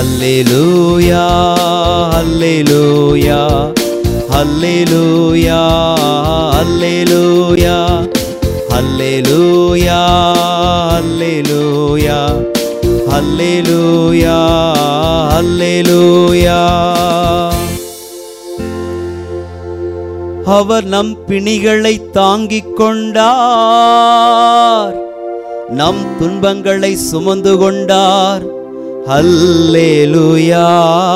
அல்லேலூயா அல்லேலூயா அல்லேலூயா அல்லேலூயா அல்லேலூயா அல்லேலூயா அல்லேலூயா அல்லேலூயா அவர் நம் பிணிகளை தாங்கிக் கொண்டார் நம் துன்பங்களை சுமந்து கொண்டார் அல்லேலூயா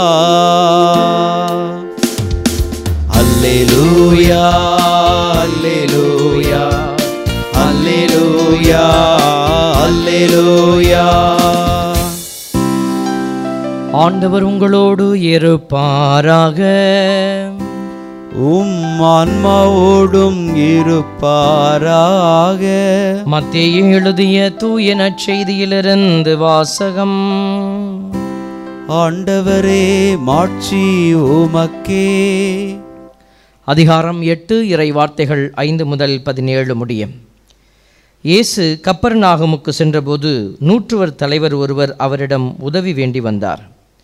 அல்லேலூயா அல்லேலூயா அல்லேலூயா அல்லேலூயா ஆண்டவர் உங்களோடு இருப்பாராக உம் ஆன்மாவோடும் இருப்பாராக மத்திய எழுதிய தூய நற்செய்தியிலிருந்து வாசகம் ஆண்டவரே மாட்சி உமக்கே அதிகாரம் எட்டு இறை வார்த்தைகள் ஐந்து முதல் பதினேழு முடியும் இயேசு கப்பர்நாகமுக்கு சென்றபோது நூற்றுவர் தலைவர் ஒருவர் அவரிடம் உதவி வேண்டி வந்தார்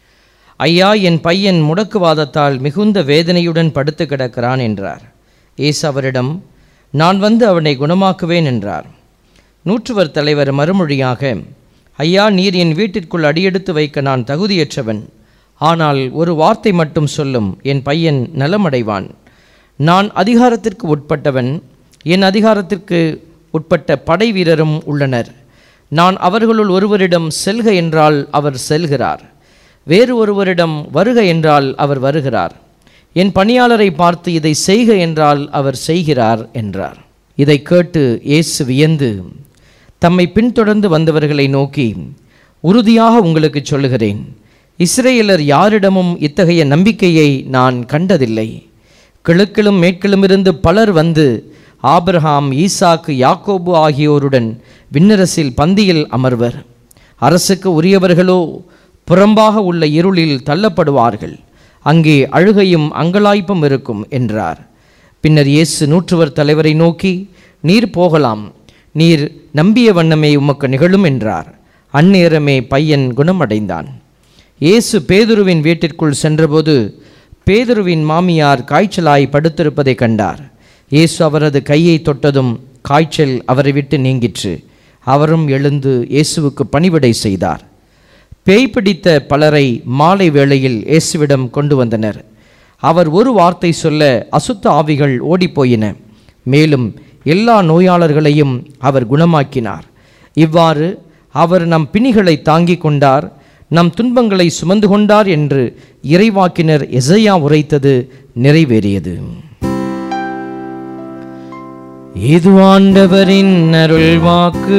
ஐயா என் பையன் முடக்குவாதத்தால் மிகுந்த வேதனையுடன் படுத்து கிடக்கிறான் என்றார் இயேசு அவரிடம் நான் வந்து அவனை குணமாக்குவேன் என்றார் நூற்றுவர் தலைவர் மறுமொழியாக ஐயா நீர் என் வீட்டிற்குள் அடியெடுத்து வைக்க நான் தகுதியற்றவன் ஆனால் ஒரு வார்த்தை மட்டும் சொல்லும் என் பையன் நலமடைவான் நான் அதிகாரத்திற்கு உட்பட்டவன் என் அதிகாரத்திற்கு உட்பட்ட படை வீரரும் உள்ளனர் நான் அவர்களுள் ஒருவரிடம் செல்க என்றால் அவர் செல்கிறார் வேறு ஒருவரிடம் வருக என்றால் அவர் வருகிறார் என் பணியாளரை பார்த்து இதை செய்க என்றால் அவர் செய்கிறார் என்றார் இதை கேட்டு இயேசு வியந்து தம்மை பின்தொடர்ந்து வந்தவர்களை நோக்கி உறுதியாக உங்களுக்கு சொல்லுகிறேன் இஸ்ரேலர் யாரிடமும் இத்தகைய நம்பிக்கையை நான் கண்டதில்லை கிழக்கிலும் மேற்கிலுமிருந்து பலர் வந்து ஆபிரகாம் ஈசாக்கு யாக்கோபு ஆகியோருடன் விண்ணரசில் பந்தியில் அமர்வர் அரசுக்கு உரியவர்களோ புறம்பாக உள்ள இருளில் தள்ளப்படுவார்கள் அங்கே அழுகையும் அங்கலாய்ப்பும் இருக்கும் என்றார் பின்னர் இயேசு நூற்றுவர் தலைவரை நோக்கி நீர் போகலாம் நீர் நம்பிய வண்ணமே உமக்கு நிகழும் என்றார் அந்நேரமே பையன் குணமடைந்தான் இயேசு பேதுருவின் வீட்டிற்குள் சென்றபோது பேதுருவின் மாமியார் காய்ச்சலாய் படுத்திருப்பதை கண்டார் இயேசு அவரது கையை தொட்டதும் காய்ச்சல் அவரை விட்டு நீங்கிற்று அவரும் எழுந்து இயேசுவுக்கு பணிவிடை செய்தார் பேய் பிடித்த பலரை மாலை வேளையில் இயேசுவிடம் கொண்டு வந்தனர் அவர் ஒரு வார்த்தை சொல்ல அசுத்த ஆவிகள் ஓடிப்போயின மேலும் எல்லா நோயாளர்களையும் அவர் குணமாக்கினார் இவ்வாறு அவர் நம் பிணிகளை தாங்கிக் கொண்டார் நம் துன்பங்களை சுமந்து கொண்டார் என்று இறைவாக்கினர் எசையா உரைத்தது நிறைவேறியது இது ஆண்டவரின் அருள் வாக்கு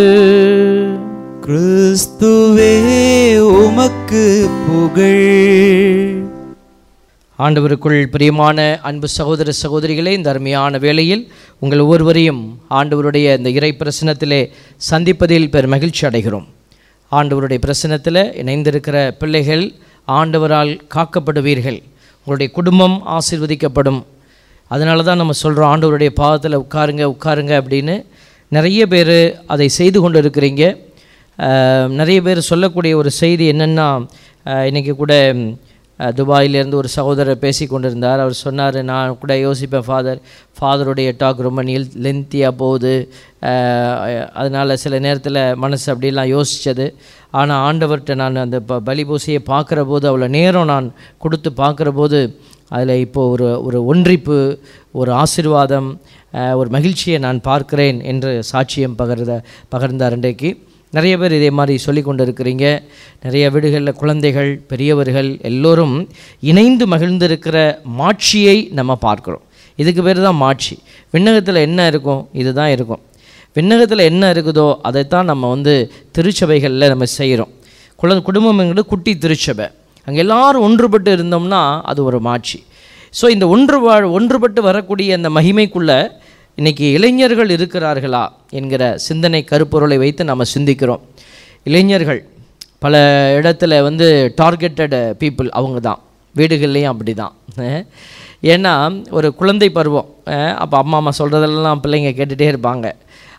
கிறிஸ்துவே உமக்கு புகழ் ஆண்டவருக்குள் பிரியமான அன்பு சகோதர சகோதரிகளே இந்த அருமையான வேளையில் உங்கள் ஒவ்வொருவரையும் ஆண்டவருடைய இந்த இறை பிரசனத்திலே சந்திப்பதில் பெரும் மகிழ்ச்சி அடைகிறோம் ஆண்டவருடைய பிரசனத்தில் இணைந்திருக்கிற பிள்ளைகள் ஆண்டவரால் காக்கப்படுவீர்கள் உங்களுடைய குடும்பம் ஆசீர்வதிக்கப்படும் அதனால தான் நம்ம சொல்கிறோம் ஆண்டவருடைய பாதத்தில் உட்காருங்க உட்காருங்க அப்படின்னு நிறைய பேர் அதை செய்து கொண்டு இருக்கிறீங்க அஹ், நிறைய பேர் சொல்லக்கூடிய ஒரு செய்தி என்னென்னா இன்றைக்கி கூட அஹ், துபாயிலேருந்து ஒரு சகோதரர் பேசி கொண்டிருந்தார் அவர் சொன்னார் நான் கூட யோசிப்பேன் ஃபாதர் ஃபாதருடைய டாக் ரொம்ப நீள் லென்த்தியாக போகுது அதனால் சில நேரத்தில் மனசு அப்படிலாம் யோசித்தது ஆனால் ஆண்டவர்கிட்ட நான் அந்த ப பலிபூசையை பார்க்குற போது அவ்வளோ நேரம் நான் கொடுத்து பார்க்குற போது அதில் இப்போது ஒரு ஒரு ஒன்றிப்பு ஒரு ஆசிர்வாதம் அஹ், ஒரு மகிழ்ச்சியை நான் பார்க்கிறேன் என்று சாட்சியம் பகிர்ந்த பகிர்ந்தார் இன்றைக்கு நிறைய பேர் இதே மாதிரி சொல்லி கொண்டு இருக்கிறீங்க நிறைய வீடுகளில் குழந்தைகள் பெரியவர்கள் எல்லோரும் இணைந்து மகிழ்ந்திருக்கிற மாட்சியை நம்ம பார்க்குறோம் இதுக்கு பேர் தான் மாட்சி விண்ணகத்தில் என்ன இருக்கும் இதுதான் இருக்கும் விண்ணகத்தில் என்ன இருக்குதோ அதைத்தான் நம்ம வந்து திருச்சபைகளில் நம்ம செய்கிறோம் குல குடும்பம்ங்கிறது குட்டி திருச்சபை அங்கே எல்லாரும் ஒன்றுபட்டு இருந்தோம்னா அது ஒரு மாட்சி ஸோ இந்த ஒன்று வா- ஒன்றுபட்டு வரக்கூடிய அந்த மகிமைக்குள்ளே இன்றைக்கி இளைஞர்கள் இருக்கிறார்களா என்கிற சிந்தனை கருப்பொருளை வைத்து நம்ம சிந்திக்கிறோம் இளைஞர்கள் பல இடத்துல வந்து டார்கெட்டட் பீப்புள் அவங்க தான் வீடுகள்லேயும் அப்படி தான் ஏன்னா ஒரு குழந்தை பருவம் அப்போ அம்மா அம்மா சொல்கிறதெல்லாம் பிள்ளைங்க கேட்டுகிட்டே இருப்பாங்க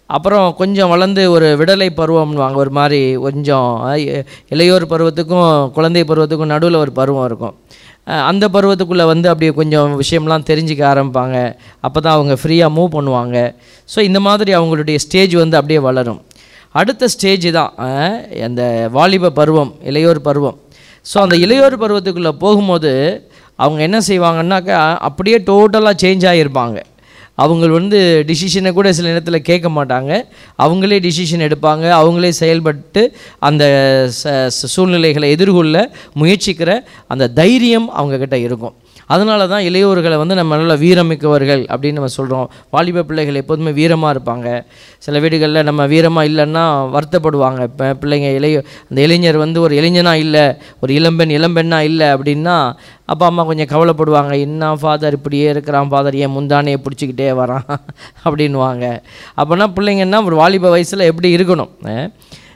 அப்புறம் கொஞ்சம் வளர்ந்து ஒரு விடலை பருவம்னுவாங்க ஒரு மாதிரி கொஞ்சம் அஹ், இ- இளையோர் பருவத்துக்கும் குழந்தை பருவத்துக்கும் நடுவில் ஒரு பருவம் இருக்கும் அஹ், அந்த பருவத்துக்குள்ளே வந்து அப்படியே கொஞ்சம் விஷயம்லாம் தெரிஞ்சுக்க ஆரம்பிப்பாங்க அப்போ தான் அவங்க ஃப்ரீயாக மூவ் பண்ணுவாங்க ஸோ இந்த மாதிரி அவங்களுடைய ஸ்டேஜ் வந்து அப்படியே வளரும் அடுத்த ஸ்டேஜ் தான் அஹ், அந்த வாலிப பருவம் இளையோர் பருவம் ஸோ அந்த இளையோர் பருவத்துக்குள்ளே போகும்போது அவங்க என்ன செய்வாங்கன்னாக்கா அப்படியே டோட்டலாக சேஞ்ச் ஆகியிருப்பாங்க அவங்க வந்து டிசிஷனை கூட சில நேரத்தில் கேட்க மாட்டாங்க அவங்களே டிசிஷன் எடுப்பாங்க அவங்களே செயல்பட்டு அந்த ச- ச- சூழ்நிலைகளை எதிர்கொள்ள முயற்சிக்கிற அந்த தைரியம் அவங்கக்கிட்ட இருக்கும் அதனால தான் இளையோர்களை வந்து நம்ம நல்ல வீரமிக்கவர்கள் அப்படின்னு நம்ம சொல்கிறோம் வாலிப பிள்ளைகள் எப்போதுமே வீரமாக இருப்பாங்க சில வீடுகளில் நம்ம வீரமாக இல்லைன்னா வருத்தப்படுவாங்க இப்போ பிள்ளைங்க இளைய அந்த இளைஞர் வந்து ஒரு இளைஞனாக இல்லை ஒரு இளம்பெண் இளம்பெண்ணா இல்லை அப்படின்னா அப்பா அம்மா கொஞ்சம் கவலைப்படுவாங்க என்ன ஃபாதர் இப்படியே இருக்கிறான் ஃபாதர் ஏன் முந்தானையை பிடிச்சிக்கிட்டே வரான் அப்படின்வாங்க அப்போனா பிள்ளைங்கன்னா ஒரு வாலிப வயசில் எப்படி இருக்கணும் அஹ்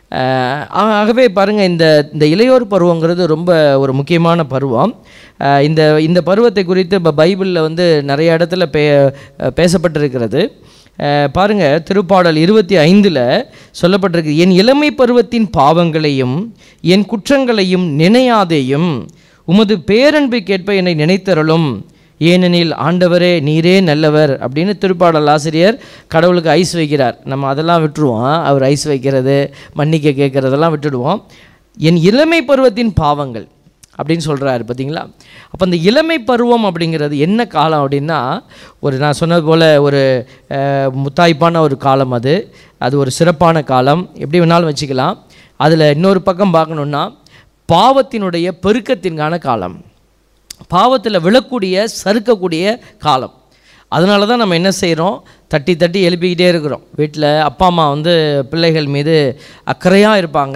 அஹ் ஆ- ஆகவே பாருங்கள் இந்த இந்த இளையோர் பருவங்கிறது ரொம்ப ஒரு முக்கியமான பருவம் அஹ் இந்த இந்த பருவத்தை குறித்து இப்போ பைபிளில் வந்து நிறைய இடத்துல பே பேசப்பட்டிருக்கிறது அஹ் பாருங்க திருப்பாடல் இருபத்தி ஐந்தில் சொல்லப்பட்டிருக்கு என் இளமை பருவத்தின் பாவங்களையும் என் குற்றங்களையும் நினையாதேயும் உமது பேரன்புக்கேற்ப என்னை நினைத்தருளும் ஏனெனில் ஆண்டவரே நீரே நல்லவர் அப்படின்னு திருப்பாடல் ஆசிரியர் கடவுளுக்கு ஐஸ் வைக்கிறார் நம்ம அதெல்லாம் விட்டுருவோம் அவர் ஐஸ் வைக்கிறது மன்னிக்க கேட்குறதெல்லாம் விட்டுடுவோம் என் இளமை பருவத்தின் பாவங்கள் அப்படின்னு சொல்கிறாரு பார்த்தீங்களா அப்போ அந்த இளமை பருவம் அப்படிங்கிறது என்ன காலம் அப்படின்னா ஒரு நான் சொன்னது போல் ஒரு அஹ், முத்தாய்ப்பான ஒரு காலம் அது அது ஒரு சிறப்பான காலம் எப்படி வேணாலும் வச்சுக்கலாம் அதில் இன்னொரு பக்கம் பார்க்கணுன்னா பாவத்தினுடைய பெருக்கத்தின்கான காலம் பாவத்தில் விழக்கூடிய சறுக்கக்கூடிய காலம் அதனால தான் நம்ம என்ன செய்கிறோம் தட்டி தட்டி எழுப்பிக்கிட்டே இருக்கிறோம் வீட்டில் அப்பா அம்மா வந்து பிள்ளைகள் மீது அக்கறையாக இருப்பாங்க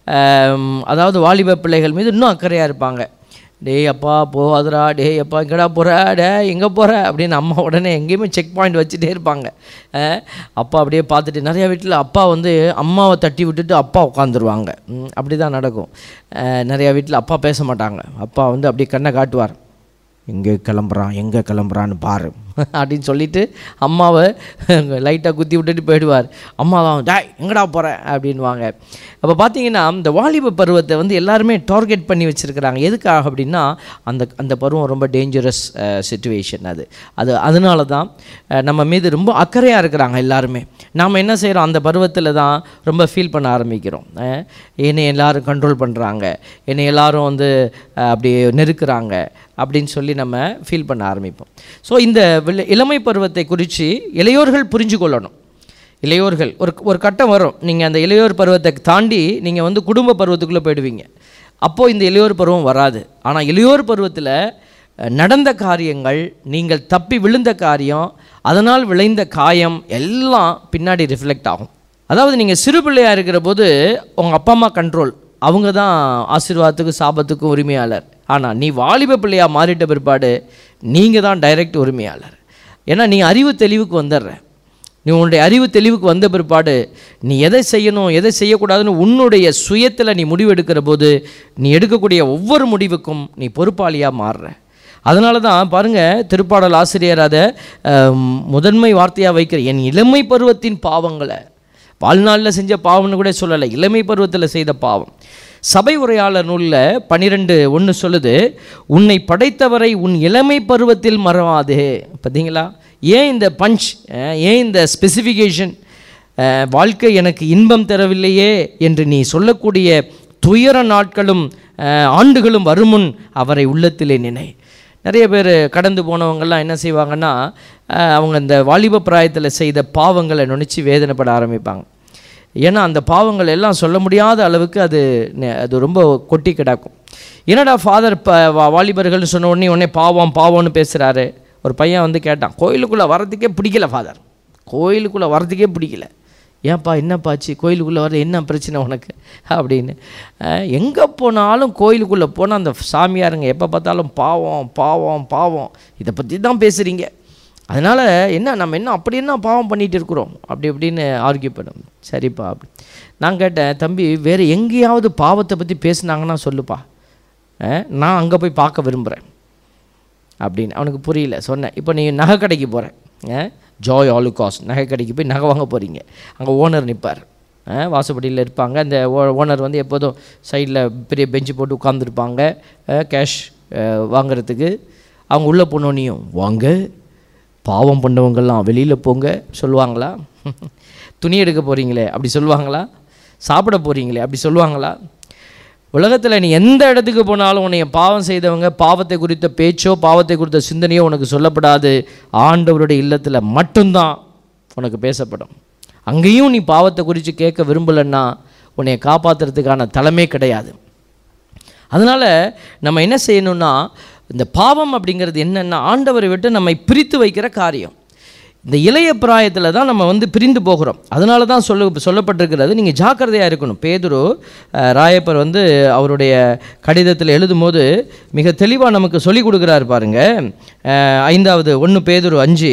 ஆம், அதாவது வாலிப பிள்ளைகள் மீது இன்னும் அக்கறையாக இருப்பாங்க டேய் அப்பா போகாதடா டேய் அப்பா எங்கடா போகிற டே எங்கே போகிற அப்படின்னு அம்மா உடனே எங்கேயுமே செக் பாயிண்ட் வச்சுட்டே இருப்பாங்க அஹ், அப்பா அப்படியே பார்த்துட்டு நிறைய வீட்டில் அப்பா வந்து அம்மாவை தட்டி விட்டுட்டு அப்பா உட்காந்துருவாங்க அப்படி தான் நடக்கும் அஹ், நிறைய வீட்டில் அப்பா பேச மாட்டாங்க அப்பா வந்து அப்படியே கண்ணை காட்டுவார் எங்கே கிளம்புறான் எங்கே கிளம்புறான்னு பாரு அப்படின்னு சொல்லிட்டு அம்மாவை லைட்டாக குத்தி விட்டுட்டு போயிடுவார் அம்மா தான் டேய் எங்கடா போகிற அப்படின்வாங்க அப்போ பார்த்தீங்கன்னா இந்த வாலிப பருவத்தை வந்து எல்லாருமே டார்கெட் பண்ணி வச்சுருக்கிறாங்க எதுக்காக அப்படின்னா அந்த அந்த பருவம் ரொம்ப டேஞ்சரஸ் சுச்சுவேஷன் அது அது அதனால தான் அஹ், நம்ம மீது ரொம்ப அக்கறையாக இருக்கிறாங்க எல்லாருமே நாம் என்ன செய்கிறோம் அந்த பருவத்தில் தான் ரொம்ப ஃபீல் பண்ண ஆரம்பிக்கிறோம் அஹ், என்னை எல்லாரும் கண்ட்ரோல் பண்ணுறாங்க என்னை எல்லாரும் வந்து அஹ், அப்படியே நெருக்குறாங்க அப்படின்னு சொல்லி நம்ம ஃபீல் பண்ண ஆரம்பிப்போம் ஸோ இந்த விள- இளமை பருவத்தை குறித்து இளையோர்கள் புரிஞ்சு கொள்ளணும் இளையோர்கள் ஒரு ஒரு கட்டம் வரும் நீங்கள் அந்த இளையோர் பருவத்தை தாண்டி நீங்கள் வந்து குடும்ப பருவத்துக்குள்ளே போயிடுவீங்க அப்போது இந்த இளையோர் பருவம் வராது ஆனால் இளையோர் பருவத்தில் அஹ், நடந்த காரியங்கள் நீங்கள் தப்பி விழுந்த காரியம் அதனால் விளைந்த காயம் எல்லாம் பின்னாடி ரிஃப்ளெக்ட் ஆகும் அதாவது நீங்கள் சிறு பிள்ளையாக இருக்கிற போது உங்கள் அப்பா அம்மா கண்ட்ரோல் அவங்க தான் ஆசீர்வாதத்துக்கும் சாபத்துக்கும் உரிமையாளர் ஆனால் நீ வாலிப பிள்ளையாக மாறிட்ட பிற்பாடு நீங்கள் தான் டைரக்ட் உரிமையாளர் ஏன்னா நீ அறிவு தெளிவுக்கு வந்துடுற நீ உன்னுடைய அறிவு தெளிவுக்கு வந்த பிற்பாடு நீ எதை செய்யணும் எதை செய்யக்கூடாதுன்னு உன்னுடைய சுயத்தில் நீ முடிவு எடுக்கிற போது நீ எடுக்கக்கூடிய ஒவ்வொரு முடிவுக்கும் நீ பொறுப்பாளியாக மாறுற அதனால தான் பாருங்கள் திருப்பாடல் ஆசிரியர் அதை அஹ், முதன்மை வார்த்தையாக வைக்கிற என் இளமை பருவத்தின் பாவங்களை வாழ்நாளில் செஞ்ச பாவம்னு கூட சொல்லலை இளமை பருவத்தில் செய்த பாவம் சபை உரையாளர் நூலில் பன்னிரெண்டு ஒன்று சொல்லுது உன்னை படைத்தவரை உன் இளமை பருவத்தில் மறவாதே பார்த்தீங்களா ஏன் இந்த பஞ்ச் ஏன் இந்த ஸ்பெசிஃபிகேஷன் வாழ்க்கை எனக்கு இன்பம் தரவில்லையே என்று நீ சொல்லக்கூடிய துயர நாட்களும் அஹ், ஆண்டுகளும் வருமுன் அவரை உள்ளத்திலே நினை நிறைய பேர் கடந்து போனவங்கெல்லாம் என்ன செய்வாங்கன்னா அஹ், அவங்க இந்த வாலிப பிராயத்தில் செய்த பாவங்களை நினச்சி வேதனைப்பட ஆரம்பிப்பாங்க ஏன்னா அந்த பாவங்கள் எல்லாம் சொல்ல முடியாத அளவுக்கு அது நெ- அது ரொம்ப கொட்டி கிடக்கும் என்னடா ஃபாதர் இப்போ வாலிபர்கள்னு சொன்ன உடனே உடனே பாவம் பாவம்னு பேசுகிறாரு ஒரு பையன் வந்து கேட்டான் கோயிலுக்குள்ளே வரதுக்கே பிடிக்கல ஃபாதர் கோயிலுக்குள்ளே வரதுக்கே பிடிக்கல ஏன்ப்பா என்னப்பாச்சு கோயிலுக்குள்ளே வர என்ன பிரச்சனை உனக்கு அப்படின்னு எங்கே போனாலும் கோயிலுக்குள்ளே போனால் அந்த சாமியாருங்க எப்போ பார்த்தாலும் பாவம் பாவம் பாவம் இதை பற்றி தான் பேசுகிறீங்க அதனால் என்ன நம்ம என்ன அப்படி என்ன பாவம் பண்ணிட்டு இருக்கிறோம் அப்படி இப்படின்னு ஆர்கியூ பண்ணும் சரிப்பா அப்படி நான் கேட்டேன் தம்பி வேறு எங்கேயாவது பாவத்தை பற்றி பேசுனாங்கன்னா சொல்லுப்பா அஹ், நான் அங்கே போய் பார்க்க விரும்புகிறேன் அப்படின்னு அவனுக்கு புரியல சொன்னேன் இப்போ நீ நகை கடைக்கு போகிறேன் ஜாய் ஆலுகாஸ் நகை கடைக்கு போய் நகை வாங்க போகிறீங்க அங்கே ஓனர் நிற்பார் வாசப்படியில் இருப்பாங்க அந்த ஓனர் வந்து எப்போதும் சைடில் பெரிய பெஞ்சு போட்டு உட்காந்துருப்பாங்க கேஷ் வாங்குறதுக்கு அவங்க உள்ளே போனோன்னையும் வாங்க பாவம் பண்ணவங்கெல்லாம் வெளியில் போங்க சொல்லுவாங்களா துணி எடுக்க போகிறீங்களே அப்படி சொல்லுவாங்களா சாப்பிட போகிறீங்களே அப்படி சொல்லுவாங்களா உலகத்தில் நீ எந்த இடத்துக்கு போனாலும் உன்னை பாவம் செய்தவங்க பாவத்தை குறித்த பேச்சோ பாவத்தை குறித்த சிந்தனையோ உனக்கு சொல்லப்படாது ஆண்டவருடைய இல்லத்தில் மட்டும்தான் உனக்கு பேசப்படும் அங்கேயும் நீ பாவத்தை குறித்து கேட்க விரும்பலைன்னா உன்னை காப்பாற்றுறதுக்கான தலைமே கிடையாது அதனால் நம்ம என்ன செய்யணும்னா இந்த பாவம் அப்படிங்கிறது என்னென்னா ஆண்டவரை விட்டு நம்மை பிரித்து வைக்கிற காரியம் இந்த இளைய பிராயத்தில் தான் நம்ம வந்து பிரிந்து போகிறோம் அதனால தான் சொல்ல சொல்லப்பட்டிருக்கிறது நீங்கள் ஜாக்கிரதையாக இருக்கணும் பேதுரு அஹ், ராயப்பர் வந்து அவருடைய கடிதத்தில் எழுதும்போது மிக தெளிவாக நமக்கு சொல்லி கொடுக்குறாரு பாருங்க அஹ், ஐந்தாவது ஒன்று பேதுரு அஞ்சு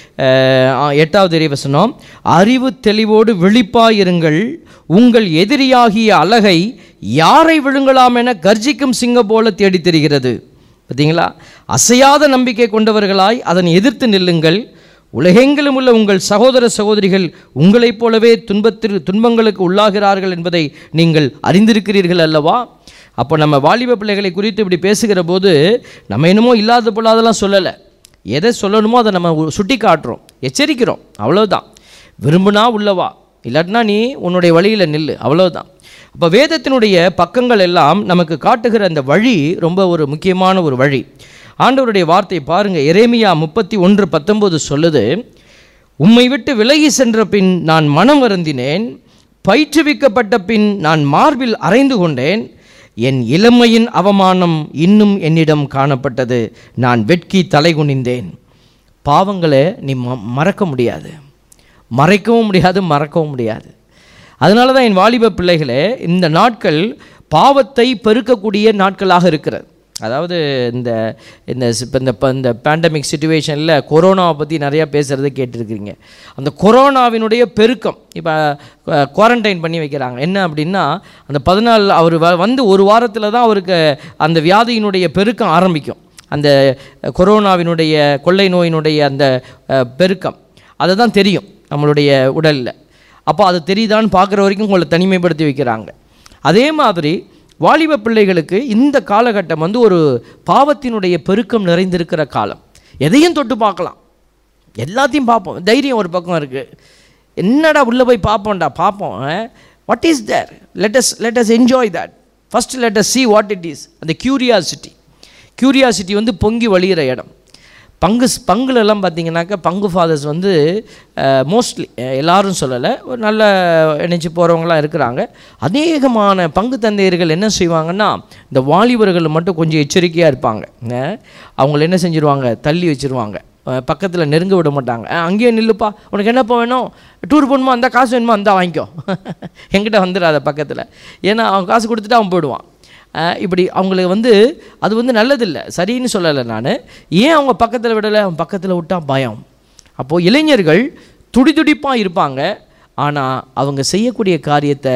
அஹ், ஆ, எட்டாவது இறைவசனம் அறிவு தெளிவோடு விழிப்பாயிருங்கள் உங்கள் எதிரியாகிய அழகை யாரை விழுங்கலாம் என கர்ஜிக்கும் சிங்கம் போல தேடித் தெரிகிறது பார்த்தீங்களா அசையாத நம்பிக்கை கொண்டவர்களாய் அதனை எதிர்த்து நில்லுங்கள் உலகெங்கிலும் உள்ள உங்கள் சகோதர சகோதரிகள் உங்களைப் போலவே துன்பத்திற்கு துன்பங்களுக்கு உள்ளாகிறார்கள் என்பதை நீங்கள் அறிந்திருக்கிறீர்கள் அல்லவா அப்போ நம்ம வாலிப பிள்ளைகளை குறித்து இப்படி பேசுகிற போது நம்ம என்னமோ இல்லாத பொல்லாதெல்லாம் சொல்லலை எதை சொல்லணுமோ அதை நம்ம சுட்டி காட்டுறோம் எச்சரிக்கிறோம் அவ்வளவுதான் விரும்புனா உள்ளவா இல்லாட்டினா நீ உன்னுடைய வழியில் நில்லு அவ்வளவுதான் அப்போ வேதத்தினுடைய பக்கங்கள் எல்லாம் நமக்கு காட்டுகிற அந்த வழி ரொம்ப ஒரு முக்கியமான ஒரு வழி ஆண்டவருடைய வார்த்தை பாருங்க எரேமியா முப்பத்தி ஒன்று பத்தொன்பது சொல்லுது உம்மை விட்டு விலகி சென்ற பின் நான் மனம் வருந்தினேன் பயிற்றுவிக்கப்பட்ட பின் நான் மார்பில் அரைந்து கொண்டேன் என் இளமையின் அவமானம் இன்னும் என்னிடம் காணப்பட்டது நான் வெட்கி தலை குனிந்தேன் பாவங்களை நீ ம- மறக்க முடியாது மறைக்கவும் முடியாது மறக்கவும் முடியாது அதனால தான் என் வாலிப பிள்ளைகளே இந்த நாட்கள் பாவத்தை பெருக்கக்கூடிய நாட்களாக இருக்கிறது அதாவது இந்த இந்த சி- இப்ப இந்த இப்போ இந்த பேண்டமிக் சுச்சுவேஷனில் கொரோனாவை பற்றி நிறையா பேசுகிறத கேட்டிருக்கிறீங்க அந்த கொரோனாவினுடைய பெருக்கம் இப்போ குவாரண்டைன் பண்ணி வைக்கிறாங்க என்ன அப்படின்னா அந்த பதினாலு அவர் வ- வந்து ஒரு வாரத்தில் தான் அவருக்கு அந்த வியாதியினுடைய பெருக்கம் ஆரம்பிக்கும் அந்த கொரோனாவினுடைய கொள்ளை நோயினுடைய அந்த அஹ், பெருக்கம் அதை தான் தெரியும் நம்மளுடைய உடலில் அப்போ அது தெரியுதான்னு பார்க்குற வரைக்கும் உங்களை தனிமைப்படுத்தி வைக்கிறாங்க அதே மாதிரி வாலிப பிள்ளைகளுக்கு இந்த காலகட்டம் வந்து ஒரு பாவத்தினுடைய பெருக்கம் நிறைந்திருக்கிற காலம் எதையும் தொட்டு பார்க்கலாம் எல்லாத்தையும் பார்ப்போம் தைரியம் ஒரு பக்கம் இருக்குது என்னடா உள்ளே போய் பார்ப்போம்டா பார்ப்போம் what is there let us let us enjoy that first let us see what it is அந்த கியூரியாசிட்டி கியூரியாசிட்டி வந்து பொங்கி வழிகிற இடம் பங்கு பங்குலெல்லாம் பார்த்தீங்கன்னாக்கா பங்கு ஃபாதர்ஸ் வந்து மோஸ்ட்லி எல்லாரும் சொல்லலை ஒரு நல்ல இணைச்சி போகிறவங்களாம் இருக்கிறாங்க அநேகமான பங்கு தந்தையர்கள் என்ன செய்வாங்கன்னா இந்த வாலிபர்கள் மட்டும் கொஞ்சம் எச்சரிக்கையாக இருப்பாங்க அஹ், அவங்கள என்ன செஞ்சுருவாங்க தள்ளி வச்சிருவாங்க பக்கத்தில் நெருங்க விட மாட்டாங்க அஹ், அங்கேயே நில்லுப்பா உனக்கு என்னப்பா வேணும் டூர் போகணுமா அந்த காசு வேணுமா அந்த வாங்கிக்கோ என்கிட்ட வந்துடாத பக்கத்தில் ஏன்னா அவன் காசு கொடுத்துட்டு அவன் போயிடுவான் அஹ் இப்படி அவங்களுக்கு வந்து அது வந்து நல்லதில்லை சரின்னு சொல்லலை நான் ஏன் அவங்க பக்கத்தில் விடலை அவன் பக்கத்தில் விட்டா பயம் அப்போது இளைஞர்கள் துடிதுடிப்பாக இருப்பாங்க ஆனால் அவங்க செய்யக்கூடிய காரியத்தை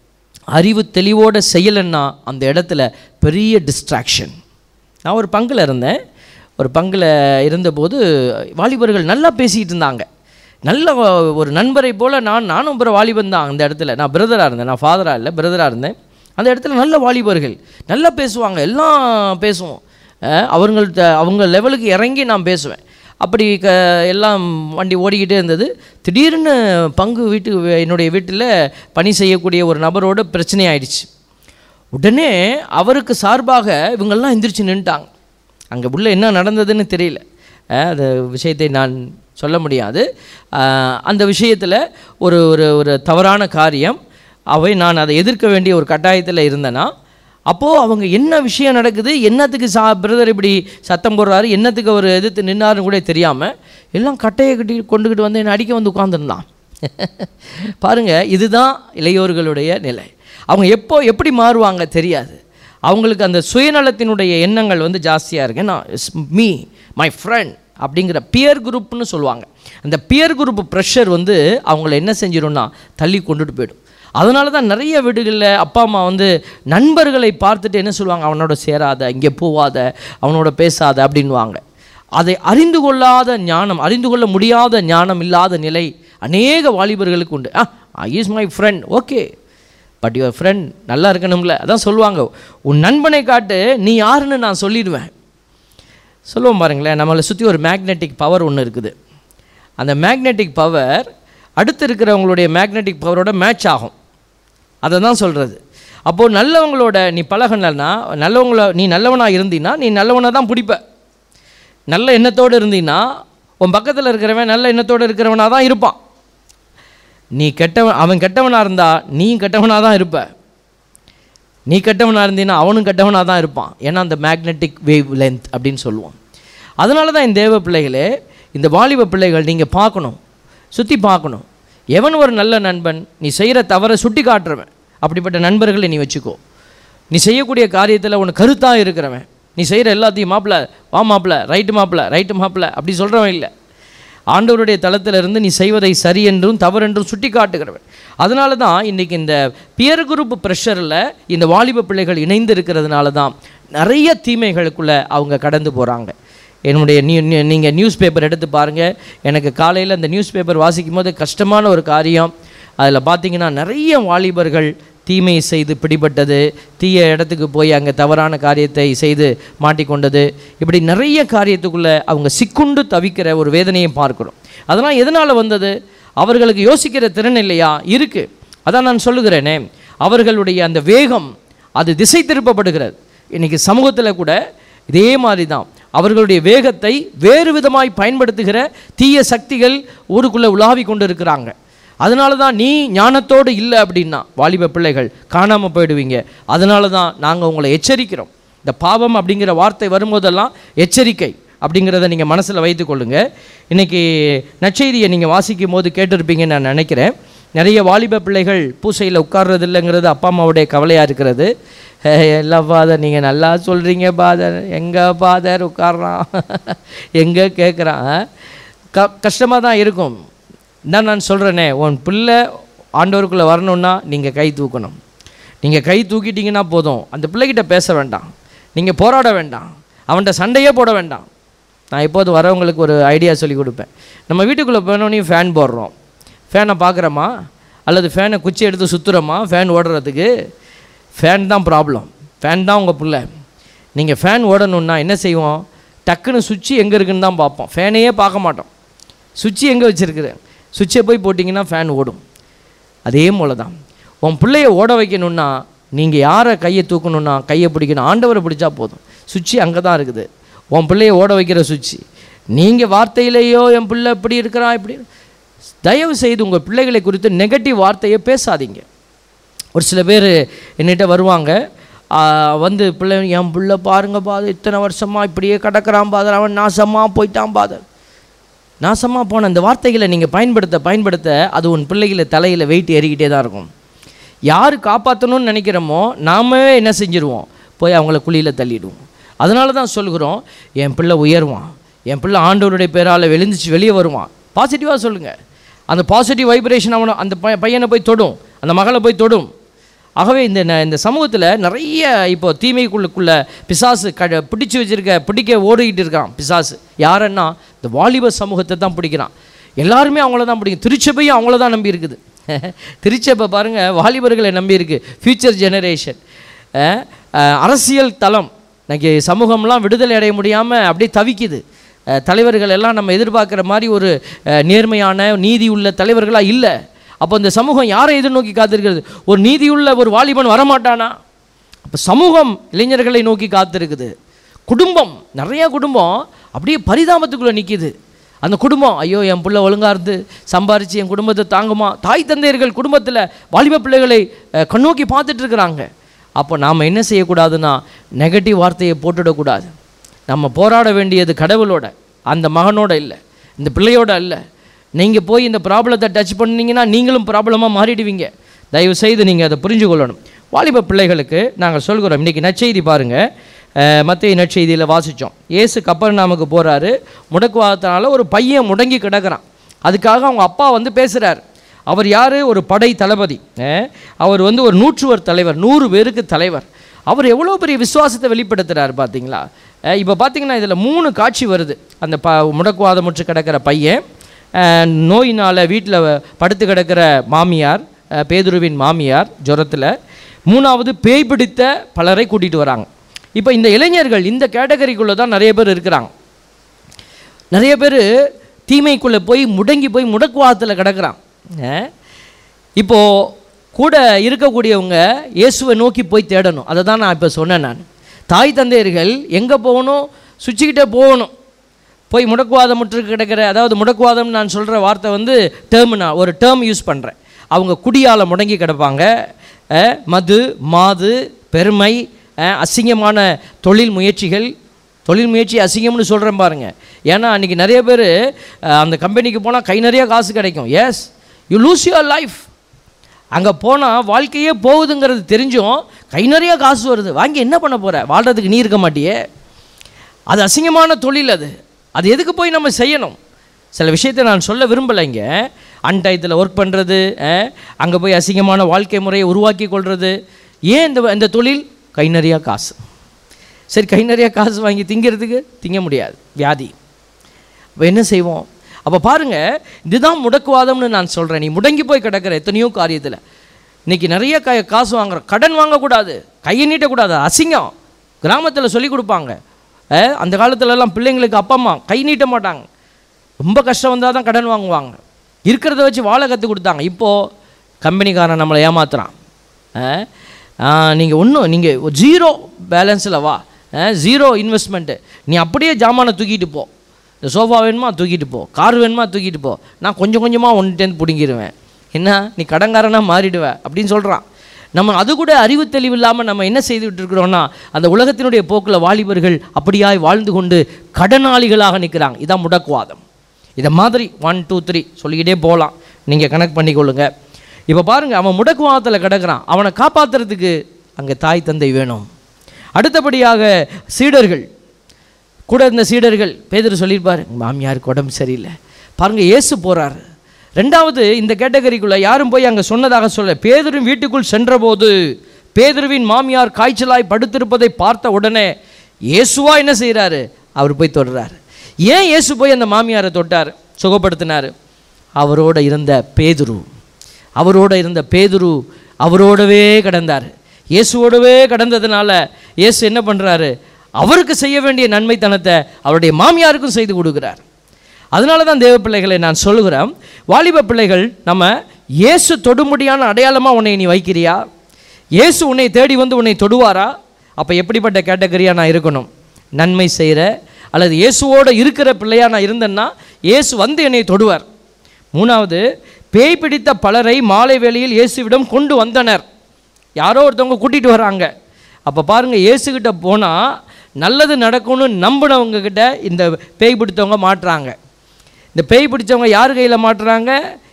அறிவு தெளிவோடு செய்யலைன்னா அந்த இடத்துல பெரிய டிஸ்ட்ராக்ஷன் நான் ஒரு பங்கில் இருந்தேன் ஒரு பங்கில் இருந்தபோது வாலிபர்கள் நல்லா பேசிக்கிட்டு இருந்தாங்க நல்ல வ- ஒரு நண்பரை போல் நான் நானும் அப்புறம் வாலிபன் தான் அந்த இடத்துல நான் பிரதராக இருந்தேன் நான் ஃபாதராக இல்லை பிரதராக இருந்தேன் அந்த இடத்துல நல்ல வாலிபர்கள் நல்லா பேசுவாங்க எல்லாம் பேசுவோம் அஹ் அவங்கள்ட்ட அவங்க லெவலுக்கு இறங்கி நான் பேசுவேன் அப்படி க எல்லாம் வண்டி ஓடிக்கிட்டே இருந்தது திடீர்னு பங்கு வீட்டு என்னுடைய வீட்டில் பணி செய்யக்கூடிய ஒரு நபரோட பிரச்சனை ஆயிடுச்சு உடனே அவருக்கு சார்பாக இவங்கெல்லாம் எந்திரிச்சு நின்ட்டாங்க அங்கே உள்ள என்ன நடந்ததுன்னு தெரியல அஹ் அந்த விஷயத்தை நான் சொல்ல முடியாது அஹ் அந்த விஷயத்தில் ஒரு ஒரு ஒரு தவறான காரியம் அவை நான் அதை எதிர்க்க வேண்டிய ஒரு கட்டாயத்தில் இருந்தேன்னா அப்போது அவங்க என்ன விஷயம் நடக்குது என்னத்துக்கு சா பிரதர் இப்படி சத்தம் போடுறாரு என்னத்துக்கு அவர் எதிர்த்து நின்னாருன்னு கூட தெரியாமல் எல்லாம் கட்டையை கட்டி கொண்டுக்கிட்டு வந்து என்னை அடிக்க வந்து உட்காந்துருந்தான் பாருங்க இதுதான் இளையோர்களுடைய நிலை அவங்க எப்போ எப்படி மாறுவாங்க தெரியாது அவங்களுக்கு அந்த சுயநலத்தினுடைய எண்ணங்கள் வந்து ஜாஸ்தியாக இருக்கு ஏன்னா மீ மை ஃப்ரெண்ட் அப்படிங்கிற பியர் குரூப்னு சொல்லுவாங்க அந்த பியர் குரூப் ப்ரெஷர் வந்து அவங்கள என்ன செஞ்சிடும்னா தள்ளி கொண்டுட்டு போயிடும் அதனால தான் நிறைய வீடுகளில் அப்பா அம்மா வந்து நண்பர்களை பார்த்துட்டு என்ன சொல்லுவாங்க அவனோட சேராத இங்கே போவாத அவனோட பேசாத அப்படின்வாங்க அதை அறிந்து கொள்ளாத ஞானம் அறிந்து கொள்ள முடியாத ஞானம் இல்லாத நிலை அநேக வாலிபர்களுக்கு உண்டு ah is my friend okay but your friend நல்லா இருக்கணும்ல அதான் சொல்லுவாங்க உன் நண்பனை காட்டு நீ யாருன்னு நான் சொல்லிடுவேன் சொல்லுவோம் பாருங்களேன் நம்மளை சுற்றி ஒரு மேக்னெட்டிக் பவர் ஒன்று இருக்குது அந்த மேக்னெட்டிக் பவர் அடுத்து இருக்கிறவங்களுடைய மேக்னெட்டிக் பவரோட மேட்ச் ஆகும் அதை தான் சொல்கிறது அப்போது நல்லவங்களோட நீ பழகினா நல்லவங்கள நீ நல்லவனாக இருந்தீன்னா நீ நல்லவனை தான் பிடிப்ப நல்ல எண்ணத்தோடு இருந்தீன்னா உன் பக்கத்தில் இருக்கிறவன் நல்ல எண்ணத்தோடு இருக்கிறவனாக தான் இருப்பான் நீ கெட்டவன் அவன் கெட்டவனாக இருந்தால் நீயும் கெட்டவனாக தான் இருப்ப நீ கெட்டவனாக இருந்தீன்னா அவனும் கெட்டவனாக தான் இருப்பான் ஏன்னா அந்த மேக்னெட்டிக் வேவ் லென்த் அப்படின்னு சொல்லுவோம் அதனால தான் இந்த தேவ பிள்ளைகளே இந்த வாலிப பிள்ளைகள் நீங்கள் பார்க்கணும் சுற்றி பார்க்கணும் எவன் ஒரு நல்ல நண்பன் நீ செய்கிற தவறை சுட்டி காட்டுறவன் அப்படிப்பட்ட நண்பர்களை நீ வச்சுக்கோ நீ செய்யக்கூடிய காரியத்தில் உனக்கு கருத்தாக இருக்கிறவன் நீ செய்கிற எல்லாத்தையும் மாப்பிள்ள வா மாப்பிள்ள ரைட்டு மாப்பிள்ள ரைட்டு மாப்பிள்ள அப்படி சொல்கிறவன் இல்லை ஆண்டவருடைய தளத்திலிருந்து நீ செய்வதை சரி என்றும் தவறென்றும் சுட்டி காட்டுகிறவன் அதனால தான் இன்றைக்கி இந்த பியர் குரூப் ப்ரெஷரில் இந்த வாலிப பிள்ளைகள் இணைந்து இருக்கிறதுனால தான் நிறைய தீமைகளுக்குள்ளே அவங்க கடந்து போகிறாங்க என்னுடைய நியூ நீங்கள் நியூஸ் பேப்பர் எடுத்து பாருங்கள் எனக்கு காலையில் அந்த நியூஸ் பேப்பர் வாசிக்கும் போது கஷ்டமான ஒரு காரியம் அதில் பார்த்தீங்கன்னா நிறைய வாலிபர்கள் தீமை செய்து பிடிபட்டது தீய இடத்துக்கு போய் அங்கே தவறான காரியத்தை செய்து மாட்டிக்கொண்டது இப்படி நிறைய காரியத்துக்குள்ளே அவங்க சிக்குண்டு தவிக்கிற ஒரு வேதனையை பார்க்குறோம் அதெல்லாம் எதனால் வந்தது அவர்களுக்கு யோசிக்கிற திறன் இல்லையா இருக்குது அதான் நான் சொல்லுகிறேனே அவர்களுடைய அந்த வேகம் அது திசை திருப்பப்படுகிறது இன்றைக்கி சமூகத்தில் கூட இதே மாதிரி தான் அவர்களுடைய வேகத்தை வேறு விதமாய் பயன்படுத்துகிற தீய சக்திகள் ஊருக்குள்ளே உலாவி கொண்டு இருக்கிறாங்க அதனால தான் நீ ஞானத்தோடு இல்லை அப்படின்னா வாலிப பிள்ளைகள் காணாமல் போயிடுவீங்க அதனால தான் நாங்கள் உங்களை எச்சரிக்கிறோம் இந்த பாவம் அப்படிங்கிற வார்த்தை வரும்போதெல்லாம் எச்சரிக்கை அப்படிங்கிறத நீங்கள் மனசில் வைத்துக்கொள்ளுங்க இன்றைக்கி நற்செய்தியை நீங்கள் வாசிக்கும் போது கேட்டிருப்பீங்கன்னு நான் நினைக்கிறேன் நிறைய வாலிப பிள்ளைகள் பூசையில் உட்கார்றது இல்லைங்கிறது அப்பா அம்மாவுடைய கவலையாக இருக்கிறது இல்லை ஃபாதர் நீங்கள் நல்லா சொல்கிறீங்க ஃபாதர் எங்கே ஃபாதர் உட்கார்றான் எங்கே கேட்குறான் க கஷ்டமாக தான் இருக்கும் தான் நான் சொல்கிறேனே உன் பிள்ளை ஆண்டவருக்குள்ளே வரணுன்னா நீங்கள் கை தூக்கணும் நீங்கள் கை தூக்கிட்டீங்கன்னா போதும் அந்த பிள்ளைகிட்ட பேச வேண்டாம் நீங்கள் போராட வேண்டாம் அவன்கிட்ட சண்டையே போட வேண்டாம் நான் எப்போது வரவங்களுக்கு ஒரு ஐடியா சொல்லி கொடுப்பேன் நம்ம வீட்டுக்குள்ளே போனோடனே ஃபேன் போடுறோம் ஃபேனை பார்க்குறோமா அல்லது ஃபேனை குச்சி எடுத்து சுற்றுறோமா ஃபேன் ஓடுறதுக்கு ஃபேன் தான் ப்ராப்ளம் ஃபேன் தான் உங்கள் பிள்ளை நீங்கள் ஃபேன் ஓடணுன்னா என்ன செய்வோம் டக்குன்னு சுவிட்சு எங்கே இருக்குன்னு தான் பார்ப்போம் ஃபேனையே பார்க்க மாட்டோம் சுவிட்சு எங்கே வச்சுருக்குது சுவிட்சை போய் போட்டிங்கன்னா ஃபேன் ஓடும் அதே போல தான் உன் பிள்ளைய ஓட வைக்கணுன்னா நீங்கள் யாரை கையை தூக்கணுன்னா கையை பிடிக்கணும் ஆண்டவரை பிடிச்சா போதும் சுவிட்சு அங்கே தான் இருக்குது உன் பிள்ளைய ஓட வைக்கிற சுவிட்சு நீங்கள் வார்த்தையிலேயோ என் பிள்ளை இப்படி இருக்கிறான் இப்படி தயவு செய்து உங்கள் பிள்ளைகளை குறித்து நெகட்டிவ் வார்த்தையை பேசாதீங்க ஒரு சில பேர் என்னிட்ட வருவாங்க ஆ, வந்து பிள்ளை என் பிள்ளை பாருங்க பாதர் இத்தனை வருஷமாக இப்படியே கிடக்கிறான் பாதர் அவன் நாசமாக போயிட்டான் பாதர் நாசமாக போன அந்த வார்த்தைகளை நீங்கள் பயன்படுத்த பயன்படுத்த அது உன் பிள்ளைகளை தலையில் வெயிட் ஏறிக்கிட்டே தான் இருக்கும் யார் காப்பாற்றணும்னு நினைக்கிறோமோ நாமே என்ன செஞ்சிருவோம் போய் அவங்கள குழியில் தள்ளிடுவோம் அதனால தான் சொல்கிறோம் என் பிள்ளை உயருவான் என் பிள்ளை ஆண்டவருடைய பேரால் வெளிந்துச்சு வெளியே வருவான் பாசிட்டிவாக சொல்லுங்கள் அந்த பாசிட்டிவ் வைப்ரேஷன் அவனை அந்த பைய- பையனை போய் தொடும் அந்த மகளை போய் தொடும் ஆகவே இந்த ந- இந்த சமூகத்தில் நிறைய இப்போ தீமைக்குள்ளுக்குள்ள பிசாசு க பிடிச்சு வச்சிருக்க பிடிக்க ஓடிக்கிட்டு இருக்கான் பிசாசு யாருன்னா இந்த வாலிப சமூகத்தை தான் பிடிக்கிறான் எல்லாருமே அவங்கள தான் பிடிக்கும் திருச்சபையும் அவங்கள தான் நம்பி இருக்குது திருச்சபை பாருங்கள் வாலிபர்களை நம்பி இருக்கு ஃப்யூச்சர் ஜெனரேஷன் அரசியல் தளம் இன்னைக்கு சமூகம்லாம் விடுதலை அடைய முடியாமல் அப்படியே தவிக்குது அஹ், தலைவர்கள் எல்லாம் நம்ம எதிர்பார்க்குற மாதிரி ஒரு அஹ், நேர்மையான நீதி உள்ள தலைவர்களாக இல்லை அப்போ இந்த சமூகம் யாரை எதிர்நோக்கி காத்திருக்கிறது ஒரு நீதியுள்ள ஒரு வாலிபன் வரமாட்டானா அப்போ சமூகம் இளைஞர்களை நோக்கி காத்திருக்குது குடும்பம் நிறைய குடும்பம் அப்படியே பரிதாபத்துக்குள்ளே நிற்கிது அந்த குடும்பம் ஐயோ என் பிள்ளை ஒழுங்கா இருந்து சம்பாரித்து என் குடும்பத்தை தாங்குமா தாய் தந்தையர்கள் குடும்பத்தில் வாலிப பிள்ளைகளை அஹ், கண்ணோக்கி பார்த்துட்டு இருக்கிறாங்க அப்போ நாம் என்ன செய்யக்கூடாதுன்னா நெகட்டிவ் வார்த்தையை போட்டுடக்கூடாது நம்ம போராட வேண்டியது கடவுளோட அந்த மகனோட இல்லை இந்த பிள்ளையோட இல்லை நீங்கள் போய் இந்த ப்ராப்ளத்தை டச் பண்ணீங்கன்னா நீங்களும் ப்ராப்ளமாக மாறிடுவீங்க தயவு செய்து நீங்கள் அதை புரிஞ்சு கொள்ளணும் வாலிப பிள்ளைகளுக்கு நாங்கள் சொல்கிறோம் இன்றைக்கி நற்செய்தி பாருங்கள் மத்திய நற்செய்தியில் வாசித்தோம் இயேசு கப்பர்நாமுக்கு போகிறாரு முடக்குவாதத்தினால ஒரு பையன் முடங்கி கிடக்கிறான் அதுக்காக அவங்க அப்பா வந்து பேசுகிறார் அவர் யார் ஒரு படை தளபதி அஹ், அவர் வந்து ஒரு நூற்றுவர் தலைவர் நூறு பேருக்கு தலைவர் அவர் எவ்வளோ பெரிய விசுவாசத்தை வெளிப்படுத்துகிறார் பார்த்தீங்களா இப்போ பார்த்தீங்கன்னா இதில் மூணு காட்சி வருது அந்த ப முடக்குவாதமுற்று கிடக்கிற பையன் அஹ், நோயினால் வீட்டில் படுத்து கிடக்கிற மாமியார் அஹ், பேதுருவின் மாமியார் ஜுரத்தில் மூணாவது பேய் பிடித்த பலரை கூட்டிகிட்டு வராங்க இப்போ இந்த இளைஞர்கள் இந்த கேட்டகரிக்குள்ளே தான் நிறைய பேர் இருக்கிறாங்க நிறைய பேர் தீமைக்குள்ளே போய் முடங்கி போய் முடக்குவாதத்தில் கிடக்குறான் அஹ், இப்போ கூட இருக்கக்கூடியவங்க இயேசுவை நோக்கி போய் தேடணும் அதை தான் நான் இப்போ சொன்னேன் நான் தாய் தந்தையர்கள் எங்கே போகணும் சுவிட்சுக்கிட்டே போகணும் போய் முடக்குவாதம் முற்று கிடக்கிற அதாவது முடக்குவாதம் நான் சொல்கிற வார்த்தை வந்து டேர்ம் நான் ஒரு டேர்ம் யூஸ் பண்ணுறேன் அவங்க குடியால் முடங்கி கிடப்பாங்க அஹ், மது மாது பெருமை அஹ், அசிங்கமான தொழில் முயற்சிகள் தொழில் முயற்சி அசிங்கம்னு சொல்கிறேன் பாருங்க ஏன்னா அன்றைக்கி நிறைய பேர் அந்த கம்பெனிக்கு போனால் கை நிறைய காசு கிடைக்கும் yes you lose your life அங்கே போனால் வாழ்க்கையே போகுதுங்கிறது தெரிஞ்சும் கை நிறைய காசு வருது வாங்கி என்ன பண்ண போகிற வாழ்கிறதுக்கு நீ இருக்க மாட்டியே அது அசிங்கமான தொழில் அது அது எதுக்கு போய் நம்ம செய்யணும் சில விஷயத்தை நான் சொல்ல விரும்பலைங்க அன்டயத்தில் ஒர்க் பண்ணுறது அங்கே போய் அசிங்கமான வாழ்க்கை முறையை உருவாக்கி கொள்வது ஏன் இந்த இந்த தொழில் கை நிறையா காசு சரி கை நிறையா காசு வாங்கி திங்கிறதுக்கு திங்க முடியாது வியாதி அப்போ என்ன செய்வோம் அப்போ பாருங்கள் இதுதான் முடக்குவாதம்னு நான் சொல்கிறேன் நீ முடங்கி போய் கிடக்கிற எத்தனையோ காரியத்தில் இன்னைக்கு நிறைய க காசு வாங்குற கடன் வாங்கக்கூடாது கையை நீட்டக்கூடாது அசிங்கம் கிராமத்தில் சொல்லி கொடுப்பாங்க அஹ், அந்த காலத்துலலாம் பிள்ளைங்களுக்கு அப்பா அம்மா கை நீட்ட மாட்டாங்க ரொம்ப கஷ்டம் வந்தால் தான் கடன் வாங்குவாங்க இருக்கிறத வச்சு வாழ கற்றுக் கொடுத்தாங்க இப்போது கம்பெனிக்காரன் நம்மளை ஏமாத்துறான் நீங்கள் ஒன்றும் நீங்கள் ஜீரோ பேலன்ஸில் வா ஜீரோ இன்வெஸ்ட்மெண்ட்டு நீ அப்படியே ஜாமானை தூக்கிட்டு போ இந்த சோஃபா வேணுமா தூக்கிட்டு போ கார் வேணுமா தூக்கிட்டு போ நான் கொஞ்சம் கொஞ்சமாக ஒன்றுட்டேருந்து பிடுங்கிடுவேன் என்ன நீ கடன்காரனாக மாறிடுவ அப்படின்னு சொல்கிறான் நம்ம அது கூட அறிவு தெளிவு இல்லாமல் நம்ம என்ன செய்துட்டு இருக்கிறோம்னா அந்த உலகத்தினுடைய போக்கில் வாலிபர்கள் அப்படியாய் வாழ்ந்து கொண்டு கடனாளிகளாக நிற்கிறாங்க இதான் முடக்குவாதம் இதை மாதிரி ஒன் டூ த்ரீ சொல்லிக்கிட்டே போகலாம் நீங்கள் கனெக்ட் பண்ணிக்கொள்ளுங்க இப்போ பாருங்கள் அவன் முடக்குவாதத்தில் கிடக்குறான் அவனை காப்பாற்றுறதுக்கு அங்கே தாய் தந்தை வேணும் அடுத்தபடியாக சீடர்கள் கூட இருந்த சீடர்கள் பேதர் சொல்லியிருப்பார் மாமியாருக்கு உடம்பு சரியில்லை பாருங்கள் இயேசு போகிறாரு ரெண்டாவது இந்த கேட்டகரிக்குள்ளே யாரும் போய் அங்கே சொன்னதாக சொல்ல பேதரும் வீட்டுக்குள் சென்றபோது பேதுருவின் மாமியார் காய்ச்சலாய் படுத்திருப்பதை பார்த்த உடனே இயேசுவா என்ன செய்கிறாரு அவர் போய் தொடுறாரு ஏன் இயேசு போய் அந்த மாமியாரை தொட்டார் சுகப்படுத்தினார் அவரோட இருந்த பேதுரு அவரோட இருந்த பேதுரு அவரோடவே கடந்தார் இயேசுவோடவே கடந்ததுனால இயேசு என்ன பண்ணுறாரு அவருக்கு செய்ய வேண்டிய நன்மைத்தனத்தை அவருடைய மாமியாருக்கும் செய்து கொடுக்குறார் அதனால தான் தேவ பிள்ளைகளை நான் சொல்லுகிறேன் வாலிப பிள்ளைகள் நம்ம இயேசு தொடுமுடியான அடையாளமாக உன்னை நீ வைக்கிறியா இயேசு உன்னை தேடி வந்து உன்னை தொடுவாரா அப்போ எப்படிப்பட்ட கேட்டகரியாக நான் இருக்கணும் நன்மை செய்கிற அல்லது இயேசுவோடு இருக்கிற பிள்ளையாக நான் இருந்தேன்னா இயேசு வந்து என்னை தொடுவார் மூணாவது பேய் பிடித்த பலரை மாலை வேளையில் இயேசுவிடம் கொண்டு வந்தனர் யாரோ ஒருத்தவங்க கூட்டிகிட்டு வராங்க அப்போ பாருங்கள் இயேசுக்கிட்ட போனால் நல்லது நடக்கும்னு நம்பினவங்க கிட்ட இந்த பேய் பிடித்தவங்க மாட்டுறாங்க இந்த பேய் பிடிச்சவங்க யார் கையில் மாட்டுறாங்க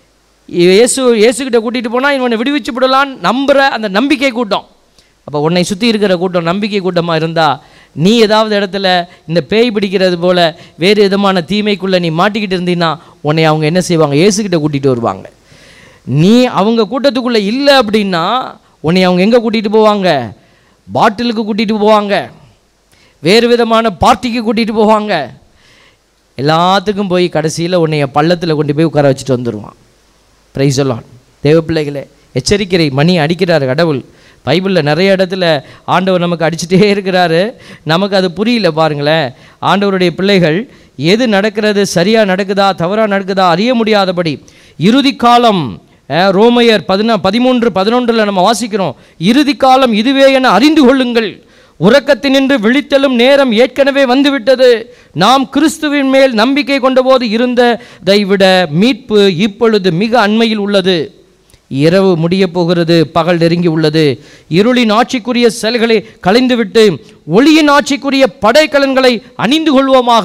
இயேசு இயேசுக்கிட்ட கூட்டிகிட்டு போனால் இவனை விடுவிச்சு விடலான்னு நம்புகிற அந்த நம்பிக்கை கூட்டம் அப்போ உன்னை சுற்றி இருக்கிற கூட்டம் நம்பிக்கை கூட்டமாக இருந்தால் நீ ஏதாவது இடத்துல இந்த பேய் பிடிக்கிறது போல் வேறு விதமான தீமைக்குள்ளே நீ மாட்டிக்கிட்டு இருந்தீன்னா உன்னை அவங்க என்ன செய்வாங்க இயேசுக்கிட்ட கூட்டிகிட்டு வருவாங்க நீ அவங்க கூட்டத்துக்குள்ளே இல்லை அப்படின்னா உன்னை அவங்க எங்கே கூட்டிகிட்டு போவாங்க பாட்டிலுக்கு கூட்டிகிட்டு போவாங்க வேறு விதமான பார்ட்டிக்கு கூட்டிகிட்டு போவாங்க எல்லாத்துக்கும் போய் கடைசியில் உன்னைய பள்ளத்தில் கொண்டு போய் உட்கார வச்சுட்டு வந்துடுவான் பிரைஸ் எல்லாம் தேவ பிள்ளைகளே எச்சரிக்கை மணி அடிக்கிறார் கடவுள் பைபிளில் நிறைய இடத்துல ஆண்டவர் நமக்கு அடிச்சுட்டே இருக்கிறாரு நமக்கு அது புரியல பாருங்களேன் ஆண்டவருடைய பிள்ளைகள் எது நடக்கிறது சரியாக நடக்குதா தவறாக நடக்குதா அறிய முடியாதபடி இறுதி காலம் அஹ், ரோமையர் பதினா பதிமூன்று பதினொன்றில் நம்ம வாசிக்கிறோம் இறுதி காலம் இதுவே என அறிந்து கொள்ளுங்கள் உறக்கத்தினின்று விழித்தெழும் நேரம் ஏற்கனவே வந்துவிட்டது நாம் கிறிஸ்துவின் மேல் நம்பிக்கை கொண்டபோது இருந்ததை விட மீட்பு இப்பொழுது மிக அண்மையில் உள்ளது இரவு முடியப் போகிறது பகல் நெருங்கி உள்ளது இருளின் ஆட்சிக்குரிய செயல்களை களைந்துவிட்டு ஒளியின் ஆட்சிக்குரிய படைக்கலன்களை அணிந்து கொள்வோமாக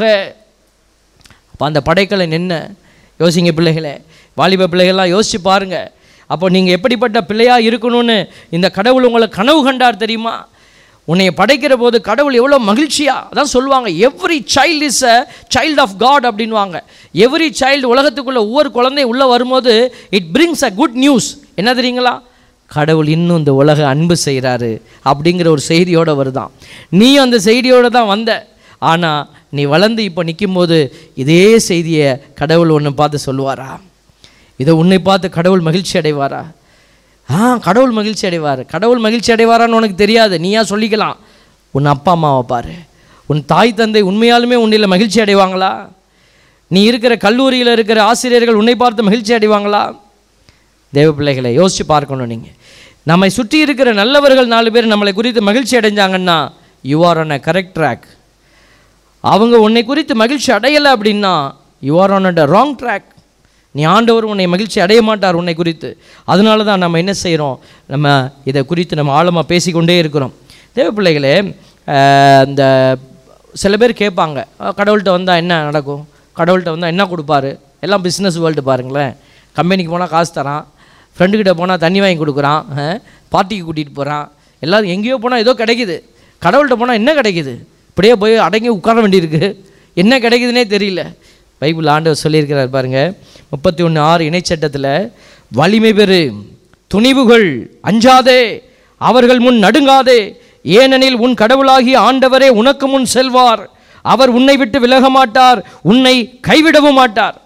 அப்போ அந்த படைக்கலன் என்ன யோசிங்க பிள்ளைகளே வாலிப பிள்ளைகள்லாம் யோசிச்சு பாருங்க அப்போ நீங்கள் எப்படிப்பட்ட பிள்ளையாக இருக்கணும்னு இந்த கடவுள் உங்களை கனவு கண்டார் தெரியுமா உன்னை படைக்கிற போது கடவுள் எவ்வளோ மகிழ்ச்சியாக அதான் சொல்லுவாங்க every child is a child of God அப்படின்வாங்க எவ்ரி சைல்டு உலகத்துக்குள்ளே ஒவ்வொரு குழந்தை உள்ளே வரும்போது it brings a good news என்ன தெரியுங்களா கடவுள் இன்னும் இந்த உலக அன்பு செய்கிறாரு அப்படிங்கிற ஒரு செய்தியோடு வருதான் நீயும் அந்த செய்தியோடு தான் வந்த ஆனால் நீ வளர்ந்து இப்போ நிற்கும்போது இதே செய்தியை கடவுள் ஒன்று பார்த்து சொல்லுவாரா இதை உன்னை பார்த்து கடவுள் மகிழ்ச்சி அடைவாரா ஆ கடவுள் மகிழ்ச்சி அடைவார் கடவுள் மகிழ்ச்சி அடைவாரான்னு உனக்கு தெரியாது நீயா சொல்லிக்கலாம் உன் அப்பா அம்மாவை பாரு உன் தாய் தந்தை உண்மையாலுமே உன்னில் மகிழ்ச்சி அடைவாங்களா நீ இருக்கிற கல்லூரியில் இருக்கிற ஆசிரியர்கள் உன்னை பார்த்து மகிழ்ச்சி அடைவாங்களா தேவ பிள்ளைகளை யோசித்து பார்க்கணும் நீங்கள் நம்மை சுற்றி இருக்கிற நல்லவர்கள் நாலு பேர் நம்மளை குறித்து மகிழ்ச்சி அடைஞ்சாங்கன்னா you are on a correct track அவங்க உன்னை குறித்து மகிழ்ச்சி அடையலை அப்படின்னா you are on a wrong track நீ ஆண்டவர் உன்னை மகிழ்ச்சி அடைய மாட்டார் உன்னை குறித்து அதனால தான் நம்ம என்ன செய்கிறோம் நம்ம இதை குறித்து நம்ம ஆழமாக பேசிக்கொண்டே இருக்கிறோம் தேவ பிள்ளைகளே அஹ், இந்த சில பேர் கேட்பாங்க அஹ், கடவுள்கிட்ட வந்தால் என்ன நடக்கும் கடவுள்கிட்ட வந்தால் என்ன கொடுப்பாரு எல்லாம் பிஸ்னஸ் வேர்ல்டு பாருங்களேன் கம்பெனிக்கு போனால் காசு தரான் ஃப்ரெண்டுக்கிட்ட போனால் தண்ணி வாங்கி கொடுக்குறான் அஹ், பார்ட்டிக்கு கூட்டிகிட்டு போகிறான் எல்லாரும் எங்கேயோ போனால் ஏதோ கிடைக்குது கடவுள்கிட்ட போனால் என்ன கிடைக்குது இப்படியே போய் அடங்கி உட்கார வேண்டியிருக்கு என்ன கிடைக்குதுன்னே தெரியல பைபிள் ஆண்டவர் சொல்லியிருக்கிறார் பாருங்க முப்பத்தி ஒன்று ஆறு இணைச்சட்டத்தில் வலிமை பெறு துணிவுகள் அஞ்சாதே அவர்கள் முன் நடுங்காதே ஏனெனில் உன் கடவுளாகிய ஆண்டவரே உனக்கு முன் செல்வார் அவர் உன்னை விட்டு விலக மாட்டார் உன்னை கைவிடவும் மாட்டார்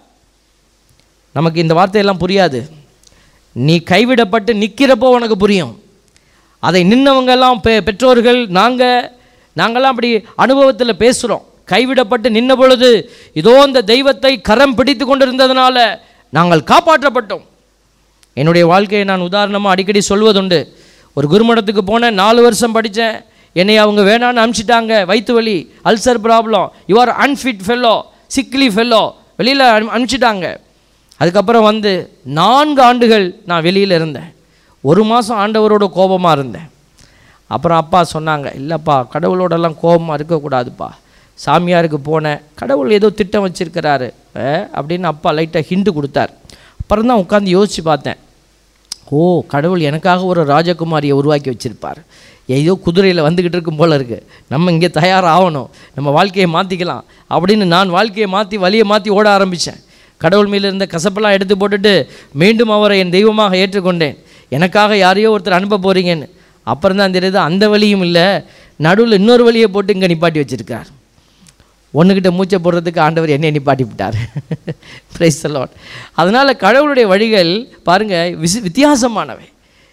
நமக்கு இந்த வார்த்தையெல்லாம் புரியாது நீ கைவிடப்பட்டு நிற்கிறப்போ உனக்கு புரியும் அதை நின்னவங்கெல்லாம் பெ பெற்றோர்கள் நாங்கள் நாங்கள்லாம் அப்படி அனுபவத்தில் பேசுகிறோம் கைவிடப்பட்டு நின்ன பொழுது இதோ இந்த தெய்வத்தை கரம் பிடித்து கொண்டிருந்ததுனால நாங்கள் காப்பாற்றப்பட்டோம் என்னுடைய வாழ்க்கையை நான் உதாரணமாக அடிக்கடி சொல்வதுண்டு ஒரு குருமடத்துக்கு போனேன் நாலு வருஷம் படித்தேன் என்னை அவங்க வேணான்னு அனுப்பிச்சிட்டாங்க வயிற்று வலி ulcer problem your unfit fellow sickly fellow வெளியில் அனுப்பிச்சிட்டாங்க அதுக்கப்புறம் வந்து நான்கு ஆண்டுகள் நான் வெளியில் இருந்தேன் ஒரு மாதம் ஆண்டவரோட கோபமாக இருந்தேன் அப்புறம் அப்பா சொன்னாங்க இல்லைப்பா கடவுளோடெல்லாம் கோபமாக இருக்கக்கூடாதுப்பா சாமியாருக்கு போனேன் கடவுள் ஏதோ திட்டம் வச்சிருக்கிறாரு அஹ், அப்படின்னு அப்பா லைட்டாக ஹிண்டு கொடுத்தார் அப்புறம் தான் உட்காந்து யோசித்து பார்த்தேன் ஓ கடவுள் எனக்காக ஒரு ராஜகுமாரியை உருவாக்கி வச்சிருப்பார் ஏதோ குதிரையில் வந்துக்கிட்டு இருக்கும் போல இருக்கு நம்ம இங்கே தயாராகணும் நம்ம வாழ்க்கையை மாற்றிக்கலாம் அப்படின்னு நான் வாழ்க்கையை மாற்றி வழியை மாற்றி ஓட ஆரம்பித்தேன் கடவுள் மேல இருந்த கசப்பெல்லாம் எடுத்து போட்டுட்டு மீண்டும் அவரை என் தெய்வமாக ஏற்றுக்கொண்டேன் எனக்காக யாரையோ ஒருத்தர் அனுப்ப போகிறீங்கன்னு அப்புறம் தான் தெரியுது அந்த வழியும் இல்லை நடுவில் இன்னொரு வழியை போட்டு இங்கே நிப்பாட்டி வச்சிருக்கார் ஒன்றுக்கிட்ட மூச்சை போடுறதுக்கு ஆண்டவர் என்னை நிப்பாட்டி விட்டார் பிரைஸ் லாட் அதனால் கடவுளுடைய வழிகள் பாருங்கள் விசி வித்தியாசமானவை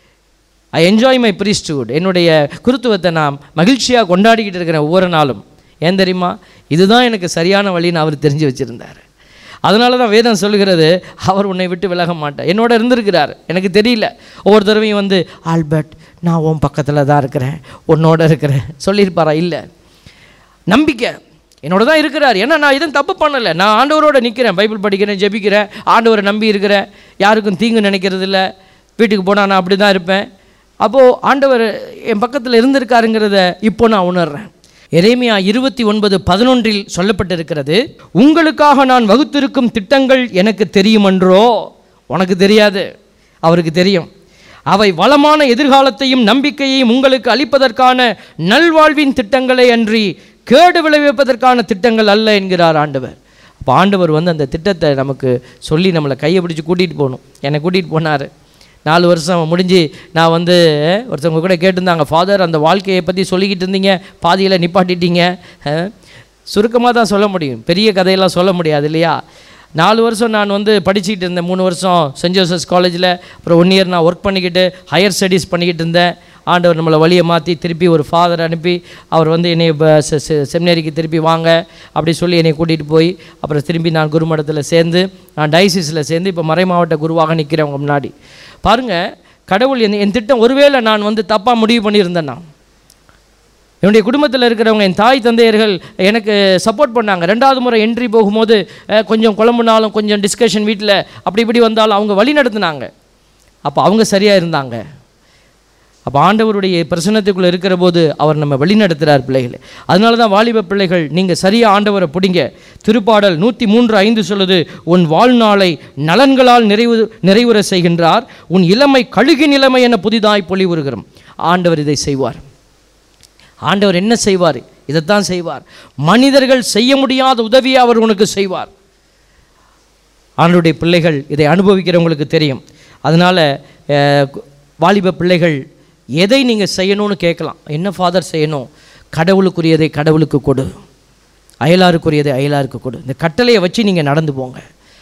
ஐ என்ஜாய் மை priesthood என்னுடைய குருத்துவத்தை நான் மகிழ்ச்சியாக கொண்டாடிக்கிட்டு இருக்கிறேன் ஒவ்வொரு நாளும் ஏன் தெரியுமா இதுதான் எனக்கு சரியான வழின்னு அவர் தெரிஞ்சு வச்சுருந்தார் அதனால தான் வேதம் சொல்லுகிறது அவர் உன்னை விட்டு விலக மாட்டார் என்னோட இருந்திருக்கிறார் எனக்கு தெரியல ஒவ்வொரு தடவையும் வந்து ஆல்பர்ட் நான் உன் பக்கத்தில் தான் இருக்கிறேன் உன்னோட இருக்கிறேன் சொல்லியிருப்பாரா இல்லை நம்பிக்கை என்னோட தான் இருக்கிறார் ஏன்னா நான் எதுவும் தப்பு பண்ணலை நான் ஆண்டவரோட நிற்கிறேன் பைபிள் படிக்கிறேன் ஜெபிக்கிறேன் ஆண்டவரை நம்பி இருக்கிறேன் யாருக்கும் தீங்கு நினைக்கிறது இல்லை வீட்டுக்கு போனால் நான் அப்படி தான் இருப்பேன் அப்போது ஆண்டவர் என் பக்கத்தில் இருந்திருக்காருங்கிறத இப்போ நான் உணர்றேன் எரேமியா இருபத்தி ஒன்பது பதினொன்றில் சொல்லப்பட்டிருக்கிறது உங்களுக்காக நான் வகுத்திருக்கும் திட்டங்கள் எனக்கு தெரியுமன்றோ உனக்கு தெரியாது அவருக்கு தெரியும் அவை வளமான எதிர்காலத்தையும் நம்பிக்கையையும் உங்களுக்கு அளிப்பதற்கான நல்வாழ்வின் திட்டங்களே அன்றி கேடு விளைவிப்பதற்கான திட்டங்கள் அல்ல என்கிறார் ஆண்டவர் அப்போ ஆண்டவர் வந்து அந்த திட்டத்தை நமக்கு சொல்லி நம்மளை கையை பிடிச்சி கூட்டிகிட்டு போகணும் என்னை கூட்டிகிட்டு போனார் நாலு வருஷம் முடிஞ்சு நான் வந்து ஒருத்தவங்க கூட கேட்டிருந்தாங்க ஃபாதர் அந்த வாழ்க்கையை பற்றி சொல்லிக்கிட்டு இருந்தீங்க பாதியில் நிப்பாட்டிட்டீங்க சுருக்கமாக தான் சொல்ல முடியும் பெரிய கதையெல்லாம் சொல்ல முடியாது இல்லையா நாலு வருஷம் நான் வந்து படிச்சுக்கிட்டு இருந்தேன் மூணு வருஷம் சென்ட் ஜோசப்ஸ் காலேஜில் அப்புறம் ஒன் இயர் நான் ஒர்க் பண்ணிக்கிட்டு ஹையர் ஸ்டடீஸ் பண்ணிக்கிட்டு இருந்தேன் ஆண்டவர் நம்மளை வழியை மாற்றி திருப்பி ஒரு ஃபாதர் அனுப்பி அவர் வந்து என்னை செமினரிக்கு திருப்பி வாங்க அப்படி சொல்லி என்னை கூட்டிகிட்டு போய் அப்புறம் திரும்பி நான் குருமடத்தில் சேர்ந்து நான் டைசிஸில் சேர்ந்து இப்போ மறை மாவட்ட குருவாக நிற்கிறேன் உங்க முன்னாடி பாருங்கள் கடவுள் என் என் திட்டம் ஒருவேளை நான் வந்து தப்பாக முடிவு பண்ணியிருந்தேன் நான் என்னுடைய குடும்பத்தில் இருக்கிறவங்க என் தாய் தந்தையர்கள் எனக்கு சப்போர்ட் பண்ணாங்க ரெண்டாவது முறை என்ட்ரி போகும்போது அஹ், கொஞ்சம் குழம்புனாலும் கொஞ்சம் டிஸ்கஷன் வீட்டில் அப்படி இப்படி வந்தாலும் அவங்க வழி நடத்துனாங்க அப்போ அவங்க சரியாக இருந்தாங்க அப்போ ஆண்டவருடைய பிரசன்னத்துக்குள்ளே இருக்கிற போது அவர் நம்ம வழி நடத்துகிறார் பிள்ளைகளை அதனால தான் வாலிப பிள்ளைகள் நீங்கள் சரியாக ஆண்டவரை பிடிங்க திருப்பாடல் நூற்றி மூன்று ஐந்து சொல்லுது உன் வாழ்நாளை நலன்களால் நிறைவு நிறைவுற செய்கின்றார் உன் இளமை கழுகி நிலைமை என புதிதாய் பொலிவுறுகிறோம் ஆண்டவர் இதை செய்வார் ஆண்டவர் என்ன செய்வார் இதைத்தான் செய்வார் மனிதர்கள் செய்ய முடியாத உதவியை அவர் உனக்கு செய்வார் ஆண்டவருடைய பிள்ளைகள் இதை அனுபவிக்கிறவங்களுக்கு தெரியும் அதனால் வாலிப பிள்ளைகள் எதை நீங்கள் செய்யணும்னு கேட்கலாம் என்ன ஃபாதர் செய்யணும் கடவுளுக்குரியதை கடவுளுக்கு கொடு அயலாருக்குரியதை அயலாருக்கு கொடு இந்த கட்டளையை வச்சு நீங்கள் நடந்து போங்க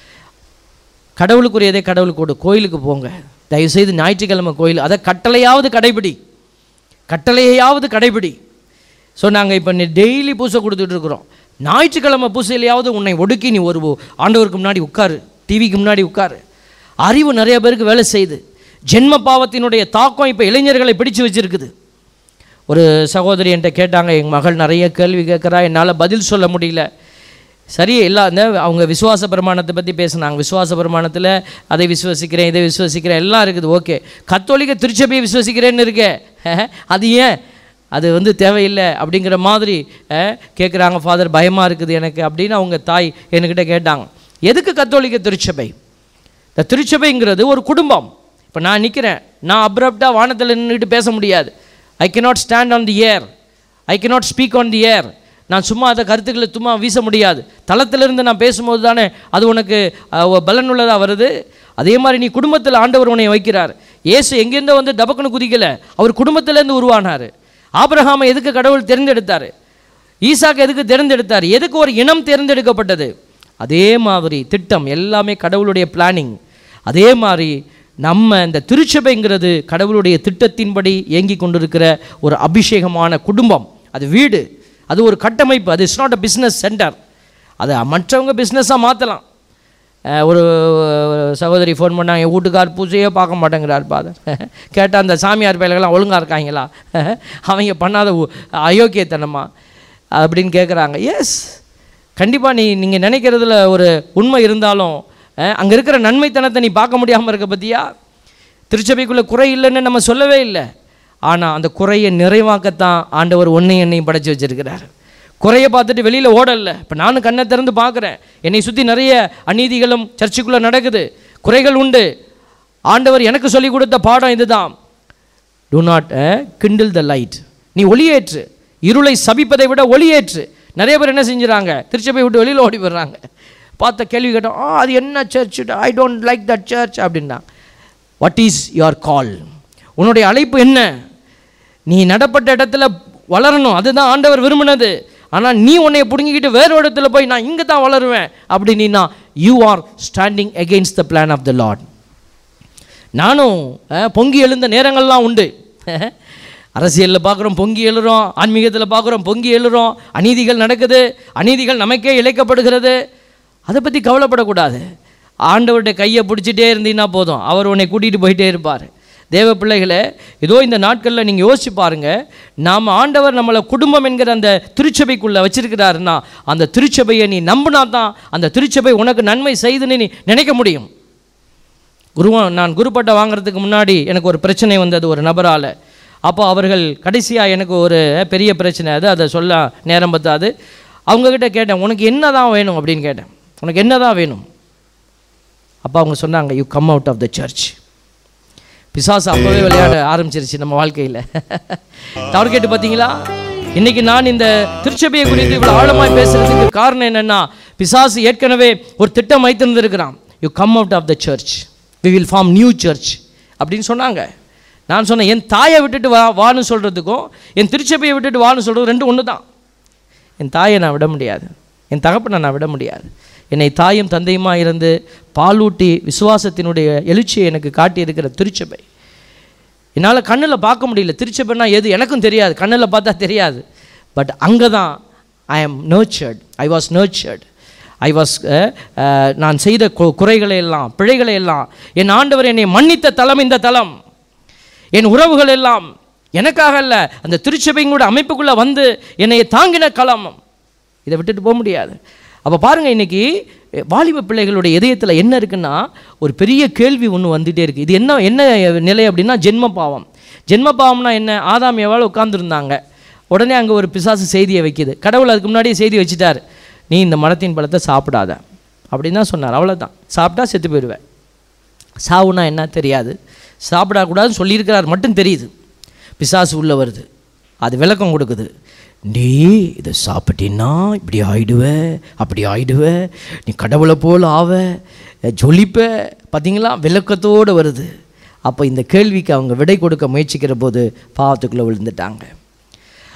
கடவுளுக்குரியதை கடவுளுக்கு கொடு கோயிலுக்கு போங்க தயவுசெய்து ஞாயிற்றுக்கிழமை கோயில் அதை கட்டளையாவது கடைபிடி கட்டளையாவது கடைபிடி ஸோ நாங்கள் இப்போ டெய்லி பூசை கொடுத்துட்டு இருக்கிறோம் ஞாயிற்றுக்கிழமை பூசையிலையாவது உன்னை ஒடுக்கி நீ ஒரு ஆண்டவருக்கு முன்னாடி உட்காரு டிவிக்கு முன்னாடி உட்காரு அறிவு நிறைய பேருக்கு வேலை செய்யுது ஜென்ம பாவத்தினுடைய தாக்கம் இப்போ இளைஞர்களை பிடிச்சு வச்சிருக்குது ஒரு சகோதரி என்கிட்ட கேட்டாங்க எங்கள் மகள் நிறைய கேள்வி கேட்குறா என்னால் பதில் சொல்ல முடியல சரி எல்லா இந்த அவங்க விசுவாச பிரமாணத்தை பற்றி பேசுனாங்க விசுவாச பிரமாணத்தில் அதை விசுவசிக்கிறேன் இதை விசுவசிக்கிறேன் எல்லாம் இருக்குது ஓகே கத்தோலிக்க திருச்சபையை விசுவசிக்கிறேன்னு இருக்கே அஹ், அது ஏன் அது வந்து தேவையில்லை அப்படிங்கிற மாதிரி கேட்குறாங்க ஃபாதர் பயமாக இருக்குது எனக்கு அப்படின்னு அவங்க தாய் என்கிட்ட கேட்டாங்க எதுக்கு கத்தோலிக்க திருச்சபை இந்த திருச்சபைங்கிறது ஒரு குடும்பம் இப்போ நான் நிற்கிறேன் நான் அப்ரப்டாக வானத்தில் நின்றுட்டு பேச முடியாது I cannot stand on the air I cannot speak on the air நான் சும்மா அதை கருத்துக்களை சும்மா வீச முடியாது தளத்திலிருந்து நான் பேசும்போது தானே அது உனக்கு அஹ், பலனுள்ளதாக வருது அதே மாதிரி நீ குடும்பத்தில் ஆண்டவர் உன்னை வைக்கிறார் இயேசு எங்கேருந்தோ வந்து டபக்குன்னு குதிக்கல அவர் குடும்பத்திலேருந்து உருவானார் ஆபிரகாமை எதுக்கு கடவுள் தேர்ந்தெடுத்தார் ஈசாக்கு எதுக்கு தேர்ந்தெடுத்தார் எதுக்கு ஒரு இனம் தேர்ந்தெடுக்கப்பட்டது அதே மாதிரி திட்டம் எல்லாமே கடவுளுடைய பிளானிங் அதே மாதிரி நம்ம இந்த திருச்சபைங்கிறது கடவுளுடைய திட்டத்தின்படி இயங்கி கொண்டிருக்கிற ஒரு அபிஷேகமான குடும்பம் அது வீடு அது ஒரு கட்டமைப்பு அது it's not a business centre அதை மற்றவங்க பிஸ்னஸாக மாற்றலாம் ஒரு சகோதரி ஃபோன் பண்ணாங்க என் வீட்டுக்கார் பூஜையே பார்க்க மாட்டேங்கிறார் பாதர் கேட்டால் அந்த சாமியார் பயல்கள்லாம் ஒழுங்காக இருக்காங்களா அவங்க பண்ணாத உ- அயோக்கியத்தனமா அப்படின்னு கேட்குறாங்க எஸ் கண்டிப்பாக நீ நீங்கள் நினைக்கிறதுல ஒரு உண்மை இருந்தாலும் அங்கே இருக்கிற நன்மைத்தனத்தை நீ பார்க்க முடியாமல் இருக்க பற்றியா திருச்சபைக்குள்ளே குறை இல்லைன்னு நம்ம சொல்லவே இல்லை ஆனால் அந்த குறையை நிறைவாக்கத்தான் ஆண்டவர் ஒன்றை என்னையும் படைச்சு வச்சிருக்கிறார் குறையை பார்த்துட்டு வெளியில் ஓடல இப்போ நானும் கண்ணை திறந்து பார்க்குறேன் என்னை சுற்றி நிறைய அநீதிகளும் சர்ச்சுக்குள்ளே நடக்குது குறைகள் உண்டு ஆண்டவர் எனக்கு சொல்லிக் கொடுத்த பாடம் இதுதான் to not kindle the light நீ ஒளியேற்று இருளை சபிப்பதை விட ஒளியேற்று நிறைய பேர் என்ன செஞ்சுறாங்க திருச்சபை விட்டு வெளியில் ஓடி போடுறாங்க பார்த்த கேள்வி கேட்டோம் ஆ அது என்ன church I don't like that church அப்படின்னா வாட் இஸ் யுவர் கால் உன்னுடைய அழைப்பு என்ன நீ நடப்பட்ட இடத்துல வளரணும் அதுதான் ஆண்டவர் விரும்பினது ஆனால் நீ உன்னை பிடுங்கிக்கிட்டு வேறு இடத்துல போய் நான் இங்கே தான் வளருவேன் அப்படின்னா you are standing against the plan of the lord நானும் அஹ், பொங்கி எழுந்த நேரங்கள்லாம் உண்டு அரசியலில் பார்க்குறோம் பொங்கி எழுறோம் ஆன்மீகத்தில் பார்க்குறோம் பொங்கி எழுறோம் அநீதிகள் நடக்குது அநீதிகள் நமக்கே இழைக்கப்படுகிறது அதை பற்றி கவலைப்படக்கூடாது ஆண்டவருடைய கையை பிடிச்சிட்டே இருந்தீங்கன்னா போதும் அவர் உன்னை கூட்டிகிட்டு போயிட்டே இருப்பார் தேவ பிள்ளைகளே ஏதோ இந்த நாட்களில் நீங்கள் யோசிச்சு பாருங்க நாம் ஆண்டவர் நம்மளை குடும்பம் என்கிற அந்த திருச்சபைக்குள்ளே வச்சிருக்கிறாருன்னா அந்த திருச்சபையை நீ நம்பினா தான் அந்த திருச்சபை உனக்கு நன்மை செய்துன்னு நீ நினைக்க முடியும் குருவா நான் குருப்பட்டை வாங்குறதுக்கு முன்னாடி எனக்கு ஒரு பிரச்சனை வந்தது ஒரு நபரால் அப்போ அவர்கள் கடைசியாக எனக்கு ஒரு பெரிய பிரச்சனை அது அதை சொல்ல நேரம் பத்தாது அவங்கக்கிட்ட கேட்டேன் உனக்கு என்ன தான் வேணும் அப்படின்னு கேட்டேன் உனக்கு என்ன தான் வேணும் அப்போ அவங்க சொன்னாங்க you come out of the church பிசாசு அப்போவே விளையாட ஆரம்பிச்சிருச்சு நம்ம வாழ்க்கையில் தவறு கேட்டு பார்த்தீங்களா இன்னைக்கு நான் இந்த திருச்சபையை குறித்து இவ்வளோ ஆழமாய் பேசுறதுக்கு காரணம் என்னன்னா பிசாசு ஏற்கனவே ஒரு திட்டம் வைத்திருந்திருக்கிறான் you come out of the church we will form new church அப்படின்னு சொன்னாங்க நான் சொன்னேன் என் தாயை விட்டுட்டு வா வான்னு சொல்கிறதுக்கும் என் திருச்சபையை விட்டுட்டு வான்னு சொல்கிறது ரெண்டும் ஒன்று தான் என் தாயை நான் விட முடியாது என் தகப்பனை நான் விட முடியாது என்னை தாயும் தந்தையுமா இருந்து பாலூட்டி விசுவாசத்தினுடைய எழுச்சியை எனக்கு காட்டியிருக்கிற திருச்சபை என்னால் கண்ணில் பார்க்க முடியல திருச்சபைனா எது எனக்கும் தெரியாது கண்ணில் பார்த்தா தெரியாது பட் அங்கே தான் I am nurtured I was nurtured I was நான் செய்த கு- குறைகளை எல்லாம் பிழைகளை எல்லாம் என் ஆண்டவர் என்னை மன்னித்த தலம் இந்த தலம் என் உறவுகள் எல்லாம் எனக்காக அல்ல அந்த திருச்சபைங்களோட அமைப்புக்குள்ளே வந்து என்னை தாங்கின களம் இதை விட்டுட்டு போக முடியாது அப்போ பாருங்கள் இன்னைக்கு அஹ், வாலிப பிள்ளைகளுடைய இதயத்தில் என்ன இருக்குன்னா ஒரு பெரிய கேள்வி ஒன்று வந்துகிட்டே இருக்குது இது என்ன என்ன நிலை அப்படின்னா ஜென்ம பாவம் ஜென்ம பாவம்னா என்ன ஆதாம் எவ்வளோ உட்காந்துருந்தாங்க உடனே அங்கே ஒரு பிசாசு செய்தியை வைக்குது கடவுள் அதுக்கு முன்னாடியே செய்தி வச்சுட்டார் நீ இந்த மரத்தின் பழத்தை சாப்பிடாத அப்படின்னு தான் சொன்னார் அவ்வளோதான் சாப்பிட்டா செத்து போயிடுவேன் சாவுனா என்ன தெரியாது சாப்பிடக்கூடாதுன்னு சொல்லியிருக்கிறார் மட்டும் தெரியுது பிசாசு உள்ளே வருது அது விளக்கம் கொடுக்குது நீ இதை சாப்பிட்டீன்னா இப்படி ஆயிடுவ அப்படி ஆயிடுவ நீ கடவுளை போல் ஆவ ஜொலிப்ப பார்த்தீங்களா விளக்கத்தோடு வருது அப்போ இந்த கேள்விக்கு அவங்க விடை கொடுக்க முயற்சிக்கிற போது பாவத்துக்குள்ளே விழுந்துட்டாங்க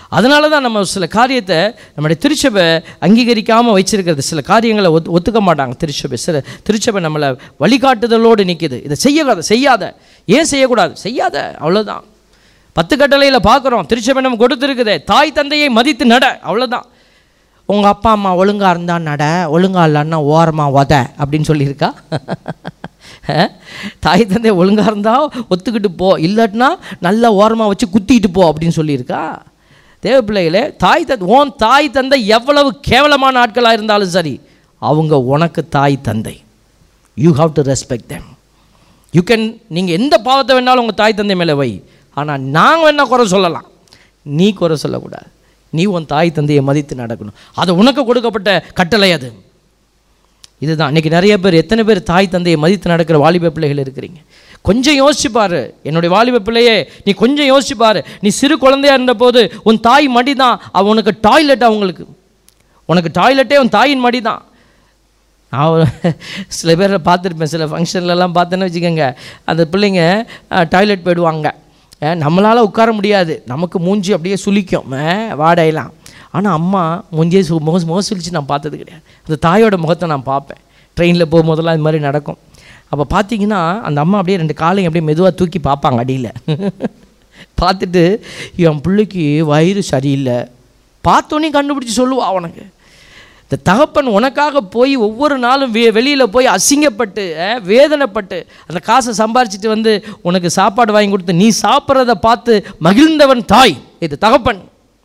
அதனால தான் நம்ம சில காரியத்தை நம்முடைய திருச்சபை அங்கீகரிக்காமல் வச்சிருக்கிறது சில காரியங்களை ஒத்து ஒத்துக்க மாட்டாங்க திருச்சபை சில திருச்சபை நம்மளை வழிகாட்டுதலோடு நிற்கிது இதை செய்யக்கூடாது செய்யாத ஏன் செய்யக்கூடாது செய்யாத அவ்வளோதான் பத்து கட்டளையில் பார்க்குறோம் திருச்சபை நம்ம கொடுத்துருக்குதே தாய் தந்தையை மதித்து நட அவ்வளோதான் உங்கள் அப்பா அம்மா ஒழுங்காக இருந்தா நட ஒழுங்கா இல்லைன்னா ஓரமாக உத அப்படின்னு சொல்லியிருக்கா அஹ்? தாய் தந்தை ஒழுங்காக இருந்தால் ஒத்துக்கிட்டு போ இல்லாட்டினா நல்லா ஓரமாக வச்சு குத்திக்கிட்டு போ அப்படின்னு சொல்லியிருக்கா தேவ பிள்ளைகளே தாய் தந்தை உன் தாய் தந்தை எவ்வளவு கேவலமான ஆட்களாக இருந்தாலும் சரி அவங்க உனக்கு தாய் தந்தை you have to respect them you can நீங்கள் எந்த பாவத்தை வேணாலும் உங்கள் தாய் தந்தை மேலே வை ஆனால் நாங்கள் வேணா குறை சொல்லலாம் நீ குறை சொல்லக்கூடாது நீ உன் தாய் தந்தையை மதித்து நடக்கணும் அது உனக்கு கொடுக்கப்பட்ட கட்டளை அது இதுதான் இன்னைக்கு நிறைய பேர் எத்தனை பேர் தாய் தந்தையை மதித்து நடக்கிற வாலிப பிள்ளைகள் இருக்கிறீங்க கொஞ்சம் யோசிச்சு பாரு என்னுடைய வாலிப பிள்ளையே நீ கொஞ்சம் யோசிச்சு பாரு நீ சிறு குழந்தையா இருந்தபோது உன் தாய் மடி தான் அவ உனக்கு டாய்லெட் அவங்களுக்கு உனக்கு டாய்லெட்டே உன் தாயின் மடி தான் நான் ஒரு சில பேரை பார்த்துருப்பேன் சில ஃபங்க்ஷன்லலாம் பார்த்தேன்னு வச்சுக்கோங்க அந்த பிள்ளைங்க டாய்லெட் போயிடுவாங்க அஹ், நம்மளால உட்கார முடியாது நமக்கு மூஞ்சி அப்படியே சுளிக்கும் அஹ், வாடையெல்லாம் ஆனால் அம்மா மூஞ்சியே சு முக முக சுளிச்சு நான் பார்த்தது கிடையாது அந்த தாயோட முகத்தை நான் பார்ப்பேன் ட்ரெயினில் போகும்போதெல்லாம் இது மாதிரி நடக்கும் அப்போ பார்த்தீங்கன்னா அந்த அம்மா அப்படியே ரெண்டு காலையும் அப்படியே மெதுவாக தூக்கி பார்ப்பாங்க அடியில் பார்த்துட்டு என் பிள்ளைக்கு வயிறு சரியில்லை பார்த்தோன்னே கண்டுபிடிச்சி சொல்லுவா அவனுக்கு இந்த தகப்பன் உனக்காக போய் ஒவ்வொரு நாளும் வெ வெளியில் போய் அசிங்கப்பட்டு அஹ், வேதனைப்பட்டு அந்த காசை சம்பாரிச்சிட்டு வந்து உனக்கு சாப்பாடு வாங்கி கொடுத்து நீ சாப்பிட்றத பார்த்து மகிழ்ந்தவன் தாய் இது தகப்பன்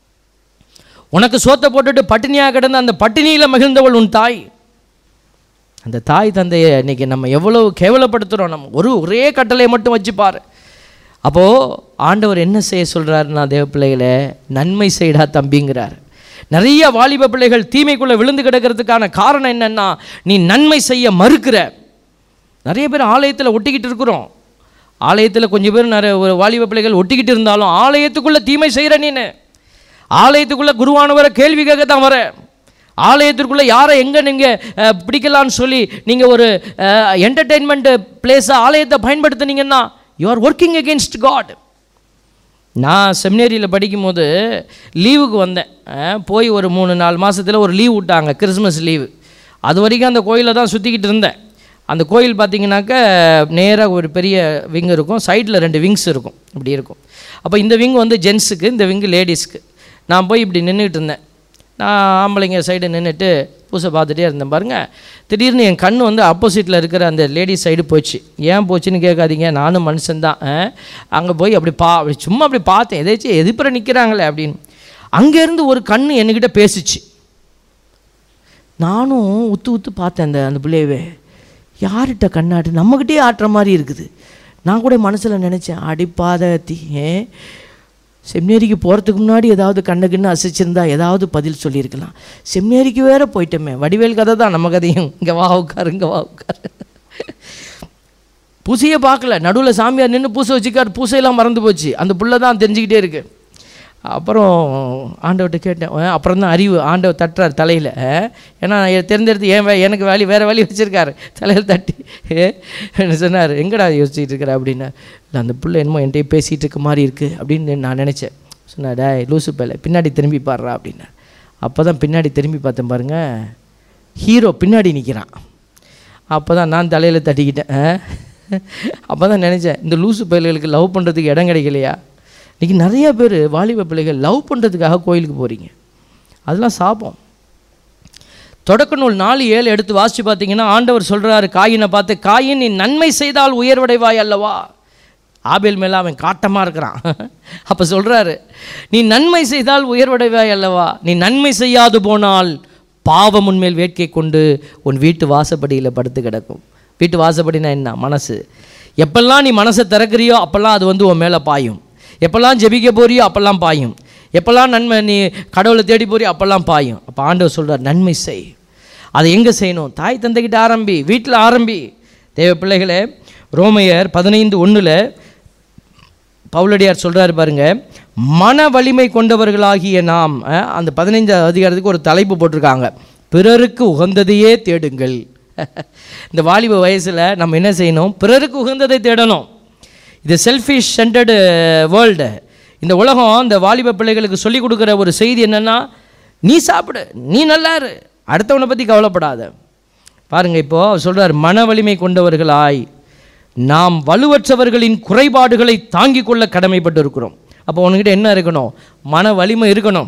உனக்கு சோத்தை போட்டுட்டு பட்டினியாக கிடந்த அந்த பட்டினியில் மகிழ்ந்தவள் உன் தாய் அந்த தாய் தந்தையை இன்னைக்கு நம்ம எவ்வளவு கேவலப்படுத்துகிறோம் நம்ம ஒரு ஒரே கட்டளையை மட்டும் வச்சு பாரு அப்போது ஆண்டவர் என்ன செய்ய சொல்கிறாருன்னா தேவ பிள்ளைகளை நன்மை செய்டா தம்பிங்கிறார் நிறைய வாலிப பிள்ளைகள் தீமைக்குள்ளே விழுந்து கிடக்கிறதுக்கான காரணம் என்னன்னா நீ நன்மை செய்ய மறுக்கிற நிறைய பேர் ஆலயத்தில் ஒட்டிக்கிட்டு இருக்கிறோம் ஆலயத்தில் கொஞ்சம் பேர் நிறைய ஒரு வாலிப பிள்ளைகள் ஒட்டிக்கிட்டு இருந்தாலும் ஆலயத்துக்குள்ளே தீமை செய்கிற நீனு ஆலயத்துக்குள்ளே குருவானவரை கேள்வி கேட்க தான் வர ஆலயத்திற்குள்ளே யாரை எங்கே நீங்கள் பிடிக்கலான்னு சொல்லி நீங்கள் ஒரு என்டர்டெயின்மெண்ட் பிளேஸை ஆலயத்தை பயன்படுத்துனீங்கன்னா you are working against God நான் செமினேரியில் படிக்கும்போது லீவுக்கு வந்தேன் அஹ், போய் ஒரு மூணு நாலு மாதத்தில் ஒரு லீவ் விட்டாங்க கிறிஸ்மஸ் லீவு அது வரைக்கும் அந்த கோயிலை தான் சுற்றிக்கிட்டு இருந்தேன் அந்த கோயில் பார்த்தீங்கன்னாக்க நேராக ஒரு பெரிய விங் இருக்கும் சைடில் ரெண்டு விங்ஸ் இருக்கும் இப்படி இருக்கும் அப்போ இந்த விங் வந்து ஜென்ஸுக்கு இந்த விங்கு லேடிஸ்க்கு நான் போய் இப்படி நின்றுக்கிட்டு இருந்தேன் நான் ஆம்பளைங்க சைடு நின்றுட்டு பூசை பார்த்துட்டே இருந்தேன் பாருங்கள் திடீர்னு என் கண் வந்து ஆப்போசிட்டில் இருக்கிற அந்த லேடிஸ் சைடு போச்சு ஏன் போச்சுன்னு கேட்காதீங்க நானும் மனுஷன்தான் அங்கே போய் அப்படி பா அப்படி சும்மா அப்படி பார்த்தேன் எதாச்சும் எதிர்ப்புற நிற்கிறாங்களே அப்படின்னு அங்கேருந்து ஒரு கண் என்கிட்ட பேசுச்சு நானும் உத்து உத்து பார்த்தேன் அந்த அந்த பிள்ளையவே யார்கிட்ட கண்ணாட்டு நம்மக்கிட்டே ஆட்டுற மாதிரி இருக்குது நான் கூட மனசில் நினச்சேன் அடிப்பாத தீ ஏன் செம்னேரிக்கு போகிறதுக்கு முன்னாடி ஏதாவது கண்ணு கிண்ணு அசைச்சிருந்தா ஏதாவது பதில் சொல்லியிருக்கலாம் செம்னேரிக்கு வேற போயிட்டோமே வடிவேல் கதை தான் நம்ம கதையும் இங்கே வா உட்காரு இங்கே வா உட்காரு பூசையே பார்க்கல நடுவில் சாமியார் நின்று பூசை வச்சுக்கார் பூசையெல்லாம் மறந்து போச்சு அந்த புள்ள தான் தெரிஞ்சுக்கிட்டே இருக்கு அப்புறம் ஆண்டவர்கிட்ட கேட்டேன் அஹ் அப்புறம் தான் அறிவு ஆண்டவர் தட்டுறார் தலையில் ஏன்னா நான் தேர்ந்தெடுத்து ஏன் வே- எனக்கு வேலி வேறு வேலி வச்சுருக்காரு தலையில் தட்டி என்ன சொன்னார் எங்கடா யோசிச்சுட்டு இருக்கிற அப்படின்னா இல்லை அந்த புள்ள என்னமோ என்கிட்டயே பேசிகிட்டு இருக்க மாதிரி இருக்குது அப்படின்னு நான் நினச்சேன் சொன்னார் டேய் லூசு பேல பின்னாடி திரும்பி பாடுறா அப்படின்னா அப்போ தான் பின்னாடி திரும்பி பார்த்தேன் பாருங்க ஹீரோ பின்னாடி நிற்கிறான் அப்போ தான் நான் தலையில் தட்டிக்கிட்டேன் அப்போ தான் நினச்சேன் இந்த லூசு பயல்களுக்கு லவ் பண்ணுறதுக்கு இடம் கிடைக்கலையா இன்றைக்கி நிறைய பேர் வாலிப பிள்ளைகள் லவ் பண்ணுறதுக்காக கோயிலுக்கு போகிறீங்க அதெல்லாம் சாபம் தொடக்க நூல் நாலு ஏழு எடுத்து வாசித்து பார்த்தீங்கன்னா ஆண்டவர் சொல்கிறாரு காயினை பார்த்து காயின் நீ நன்மை செய்தால் உயர்வடைவாய் அல்லவா ஆபேல் மேலே அவன் காட்டமாக இருக்கிறான் அப்போ சொல்கிறாரு நீ நன்மை செய்தால் உயர்வடைவாய் அல்லவா நீ நன்மை செய்யாது போனால் பாவம் உன்மேல் வேட்கை கொண்டு உன் வீட்டு வாசப்படியில் படுத்து கிடக்கும் வீட்டு வாசப்படினா என்ன மனசு எப்பெல்லாம் நீ மனசை திறக்கிறியோ அப்போல்லாம் அது வந்து உன் மேலே பாயும் எப்பெல்லாம் ஜெபிக்க போறியோ அப்போல்லாம் பாயும் எப்பெல்லாம் நன்மை நீ கடவுளை தேடி போறியோ அப்போல்லாம் பாயும் அப்போ ஆண்டவர் சொல்கிறார் நன்மை செய் அதை எங்கே செய்யணும் தாய் தந்தைக்கிட்ட ஆரம்பி வீட்டில் ஆரம்பி தேவ பிள்ளைகளே ரோமையர் பதினைந்து ஒன்றில் பவுலடியார் சொல்கிறாரு பாருங்க மன வலிமை கொண்டவர்களாகிய நாம் அஹ், அந்த பதினைஞ்சாவது அதிகாரத்துக்கு ஒரு தலைப்பு போட்டிருக்காங்க பிறருக்கு உகந்ததையே தேடுங்கள் இந்த வாலிப வயசில் நம்ம என்ன செய்யணும் பிறருக்கு உகந்ததை தேடணும் இது செல்ஃபிஷ் சென்டர்டு வேர்ல்டு இந்த உலகம் இந்த வாலிப பிள்ளைகளுக்கு சொல்லிக் கொடுக்குற ஒரு செய்தி என்னென்னா நீ சாப்பிடு நீ நல்லா இரு அடுத்தவனை பற்றி கவலைப்படாத பாருங்க இப்போ அவர் சொல்றார் மன வலிமை கொண்டவர்களாய் நாம் வலுவற்றவர்களின் குறைபாடுகளை தாங்கிக் கொள்ள கடமைப்பட்டு இருக்கிறோம் அப்போ உன்கிட்ட என்ன இருக்கணும் மன வலிமை இருக்கணும்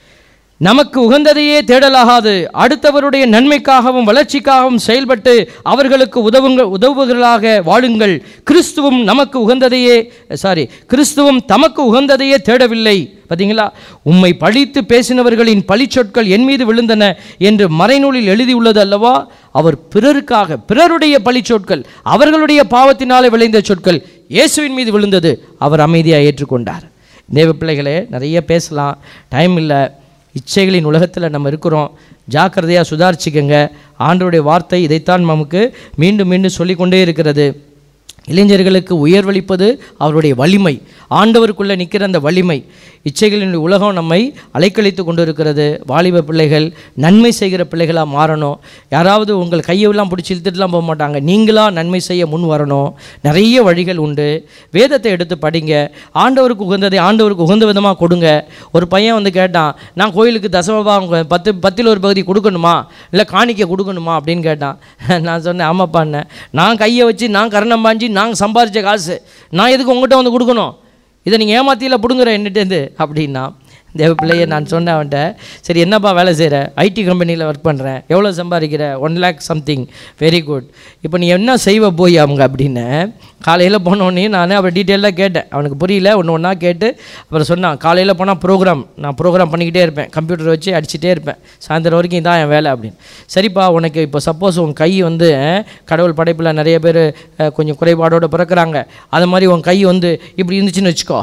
நமக்கு உகந்ததையே தேடலாகாது அடுத்தவருடைய நன்மைக்காகவும் வளர்ச்சிக்காகவும் செயல்பட்டு அவர்களுக்கு உதவுங்க உதவுகளாக வாழுங்கள் கிறிஸ்துவும் நமக்கு உகந்ததையே சாரி கிறிஸ்துவும் தமக்கு உகந்ததையே தேடவில்லை பார்த்தீங்களா உம்மை பழித்து பேசினவர்களின் பழிச்சொற்கள் என் மீது விழுந்தன என்று மறைநூலில் எழுதியுள்ளது அல்லவா அவர் பிறருக்காக பிறருடைய பழிச்சொற்கள் அவர்களுடைய பாவத்தினாலே விளைந்த சொற்கள் இயேசுவின் மீது விழுந்தது அவர் அமைதியாக ஏற்றுக்கொண்டார் தேவ பிள்ளைகளே நிறைய பேசலாம் டைம் இல்லை இச்சைகளின் உலகத்தில் நம்ம இருக்கிறோம் ஜாக்கிரதையாக சுதாரிச்சுக்கங்க ஆண்டவருடைய வார்த்தை இதைத்தான் நமக்கு மீண்டும் மீண்டும் சொல்லிக்கொண்டே இருக்கிறது இளைஞர்களுக்கு உயர்வளிப்பது அவருடைய வலிமை ஆண்டவருக்குள்ளே நிற்கிற அந்த வலிமை இச்சைகளின் உலகம் நம்மை அலைக்கழித்து கொண்டு இருக்கிறது வாலிப பிள்ளைகள் நன்மை செய்கிற பிள்ளைகளாக மாறணும் யாராவது உங்கள் கையெல்லாம் பிடிச்சி இழுத்துட்டுலாம் போக மாட்டாங்க நீங்களாக நன்மை செய்ய முன் வரணும் நிறைய வழிகள் உண்டு வேதத்தை எடுத்து படிங்க ஆண்டவருக்கு உகந்ததை ஆண்டவருக்கு உகந்த விதமாக கொடுங்க ஒரு பையன் வந்து கேட்டான் நான் கோயிலுக்கு தசமபாகம் பத்து பத்தில் ஒரு பகுதி கொடுக்கணுமா இல்லை காணிக்கை கொடுக்கணுமா அப்படின்னு கேட்டான் நான் சொன்னேன் ஆமாப்பாண்ணே நான் கையை வச்சு நான் கரணம் பாஞ்சி நான் சம்பாரித்த காசு நான் எதுக்கு உங்கள்கிட்ட வந்து கொடுக்கணும் இதை நீங்கள் ஏமாத்தியில் பிடுங்குற என்னட்டேருந்து அப்படின்னா தேவ பிள்ளைய நான் சொன்னேன் அவன்கிட்ட சரி என்னப்பா வேலை செய்கிற ஐடி கம்பெனியில் ஒர்க் பண்ணுறேன் எவ்வளோ சம்பாதிக்கிற one lakh something very good இப்போ நீ என்ன செய்வ போய் அவங்க அப்படின்னு காலையில் போனோடனே நான் அவரை டீட்டெயிலாக கேட்டேன் அவனுக்கு புரியல ஒன்று ஒன்றா கேட்டு அப்புறம் சொன்னான் காலையில் போனால் ப்ரோக்ராம் நான் ப்ரோக்ராம் பண்ணிக்கிட்டே இருப்பேன் கம்ப்யூட்டர் வச்சு அடிச்சுட்டே இருப்பேன் சாயந்தரம் வரைக்கும் இதான் என் வேலை அப்படின்னு சரிப்பா உனக்கு இப்போ சப்போஸ் உன் கை வந்து அஹ், கடவுள் படைப்பில் நிறைய பேர் கொஞ்சம் குறைபாடோடு பிறக்கிறாங்க அது மாதிரி உன் கை வந்து இப்படி இருந்துச்சுன்னு வச்சுக்கோ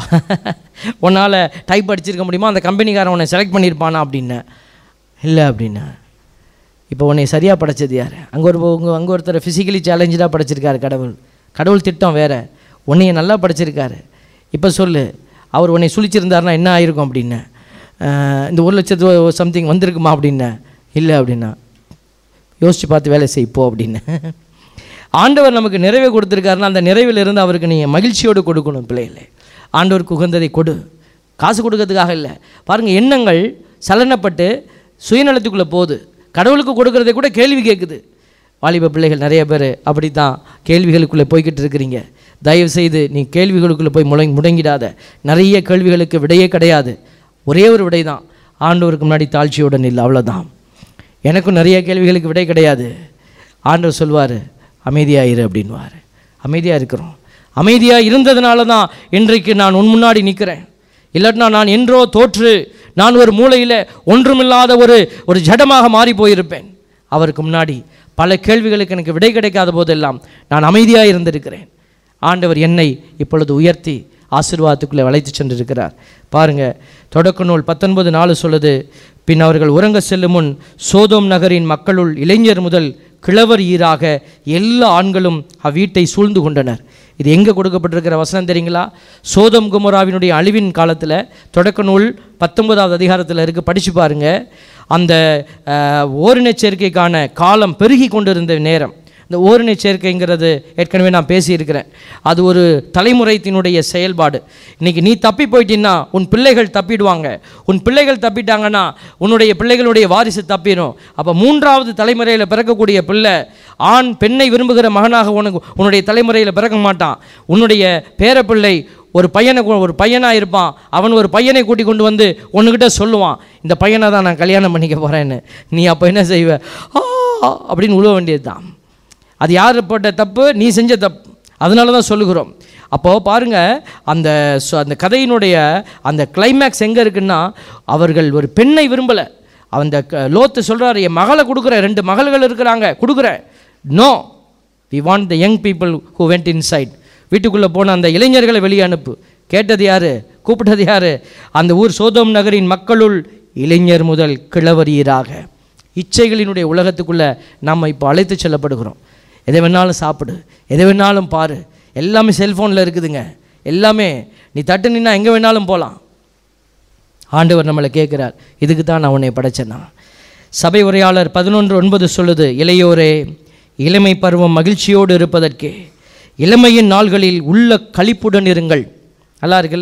உன்னால் டைப் அடிச்சிருக்க முடியுமா அந்த கம்பெனிக்காரன் உன்னை செலக்ட் பண்ணியிருப்பானா அப்படின்னேன் இல்லை அப்படின்னா இப்போ உன்னை சரியாக படைச்சது யார் அங்கே ஒரு உங்க அங்கே ஒருத்தர் ஃபிசிக்கலி சேலஞ்சடாக படைச்சிருக்காரு கடவுள் கடவுள் திட்டம் வேறு உன்னைய நல்லா படைச்சிருக்காரு இப்போ சொல்லு அவர் உன்னை சுழிச்சிருந்தாருன்னா என்ன ஆயிருக்கும் அப்படின்னு அஹ், இந்த ஒரு லட்சத்து சம்திங் வந்திருக்குமா அப்படின்னு இல்லை அப்படின்னா யோசித்து பார்த்து வேலை செய் போ அப்படின்னு ஆண்டவர் நமக்கு நிறைவை கொடுத்துருக்காருன்னா அந்த நிறைவில் இருந்து அவருக்கு நீங்கள் மகிழ்ச்சியோடு கொடுக்கணும் பிள்ளைகளே ஆண்டவருக்கு உகந்ததை கொடு காசு கொடுக்கறதுக்காக இல்லை பாருங்கள் எண்ணங்கள் சலனப்பட்டு சுயநலத்துக்குள்ளே போகுது கடவுளுக்கு கொடுக்கறதை கூட கேள்வி கேட்குது வாலிப பிள்ளைகள் நிறைய பேர் அப்படி தான் கேள்விகளுக்குள்ளே போய்கிட்டு இருக்கிறீங்க தயவு செய்து நீ கேள்விகளுக்குள்ளே போய் முடங்கி முடங்கிடாத நிறைய கேள்விகளுக்கு விடையே கிடையாது ஒரே ஒரு விடை தான் ஆண்டவருக்கு முன்னாடி தாழ்ச்சியுடன் இல்லை அவ்வளோதான் எனக்கும் நிறைய கேள்விகளுக்கு விடை கிடையாது ஆண்டவர் சொல்வார் அமைதியாயிரு அப்படின்வார் அமைதியாக இருக்கிறோம் அமைதியாக இருந்ததுனால தான் இன்றைக்கு நான் உன் முன்னாடி நிற்கிறேன் இல்லாட்டினா நான் என்றோ தோற்று நான் ஒரு மூலையில் ஒன்றுமில்லாத ஒரு ஒரு ஜடமாக மாறி போயிருப்பேன் அவருக்கு முன்னாடி பல கேள்விகளுக்கு எனக்கு விடை கிடைக்காத போதெல்லாம் நான் அமைதியாக இருந்திருக்கிறேன் ஆண்டவர் என்னை இப்பொழுது உயர்த்தி ஆசீர்வாதத்துக்குள்ளே வளைத்து சென்றிருக்கிறார் பாருங்க தொடக்க நூல் பத்தொன்பது நாலு சொல்லுது பின் அவர்கள் உறங்க செல்லும் முன் சோதோம் நகரின் மக்களுள் இளைஞர் முதல் கிழவர் ஈராக எல்லா ஆண்களும் அவ்வீட்டை சூழ்ந்து கொண்டனர் இது எங்கே கொடுக்கப்பட்டிருக்கிற வசனம் தெரியுங்களா சோதம் குமராவினுடைய அழிவின் காலத்தில் தொடக்க நூல் பத்தொன்பதாவது அதிகாரத்தில் இருக்குது படித்து பாருங்க அந்த அஹ், ஓரினச் சேர்க்கைக்கான காலம் பெருகி கொண்டிருந்த நேரம் இந்த ஓரினை சேர்க்கைங்கிறது ஏற்கனவே நான் பேசியிருக்கிறேன் அது ஒரு தலைமுறைத்தினுடைய செயல்பாடு இன்னைக்கு நீ தப்பி போயிட்டீன்னா உன் பிள்ளைகள் தப்பிடுவாங்க உன் பிள்ளைகள் தப்பிட்டாங்கன்னா உன்னுடைய பிள்ளைகளுடைய வாரிசு தப்பிடும் அப்போ மூன்றாவது தலைமுறையில் பிறக்கக்கூடிய பிள்ளை ஆண் பெண்ணை விரும்புகிற மகனாக உனக்கு உன்னுடைய தலைமுறையில் பிறக்க மாட்டான் உன்னுடைய பேரப்பிள்ளை ஒரு பையனை கு- ஒரு பையனாக இருப்பான் அவன் ஒரு பையனை கூட்டி கொண்டு வந்து உன்னுக்கிட்ட சொல்லுவான் இந்த பையனை தான் நான் கல்யாணம் பண்ணிக்க போகிறேன்னு நீ அப்போ என்ன செய்வ ஆ அப்படின்னு உழுவ வேண்டியது தான் அது யார் போட்ட தப்பு நீ செஞ்ச தப்பு அதனால தான் சொல்லுகிறோம் அப்போது பாருங்கள் அந்த சு- அந்த கதையினுடைய அந்த கிளைமேக்ஸ் எங்கே இருக்குன்னா அவர்கள் ஒரு பெண்ணை விரும்பலை அந்த க- லோத்து சொல்கிறாரு என் மகளை கொடுக்குறேன் ரெண்டு மகள்கள் இருக்கிறாங்க கொடுக்குறேன் no we want the young people who went inside வீட்டுக்குள்ளே போன அந்த இளைஞர்களை வெளியே அனுப்பு கேட்டது யாரு கூப்பிட்டது யாரு அந்த ஊர் சோதோம் நகரின் மக்களுள் இளைஞர் முதல் கிழவரீராக இச்சைகளினுடைய உலகத்துக்குள்ளே நாம் இப்போ அழைத்து செல்லப்படுகிறோம் எதை வேணாலும் சாப்பிடு எதை வேணாலும் பாரு எல்லாமே செல்ஃபோனில் இருக்குதுங்க எல்லாமே நீ தட்டு நின்னா எங்கே வேணாலும் போகலாம் ஆண்டவர் நம்மளை கேட்குறார் இதுக்கு தான் நான் உன்னை படைச்சேனா சபை உரையாளர் பதினொன்று ஒன்பது சொல்லுது இளையோரே இளமை பருவம் மகிழ்ச்சியோடு இருப்பதற்கே இளமையின் நாள்களில் உள்ள களிப்புடன் இருங்கள் நல்லா இருக்கு இல்லையா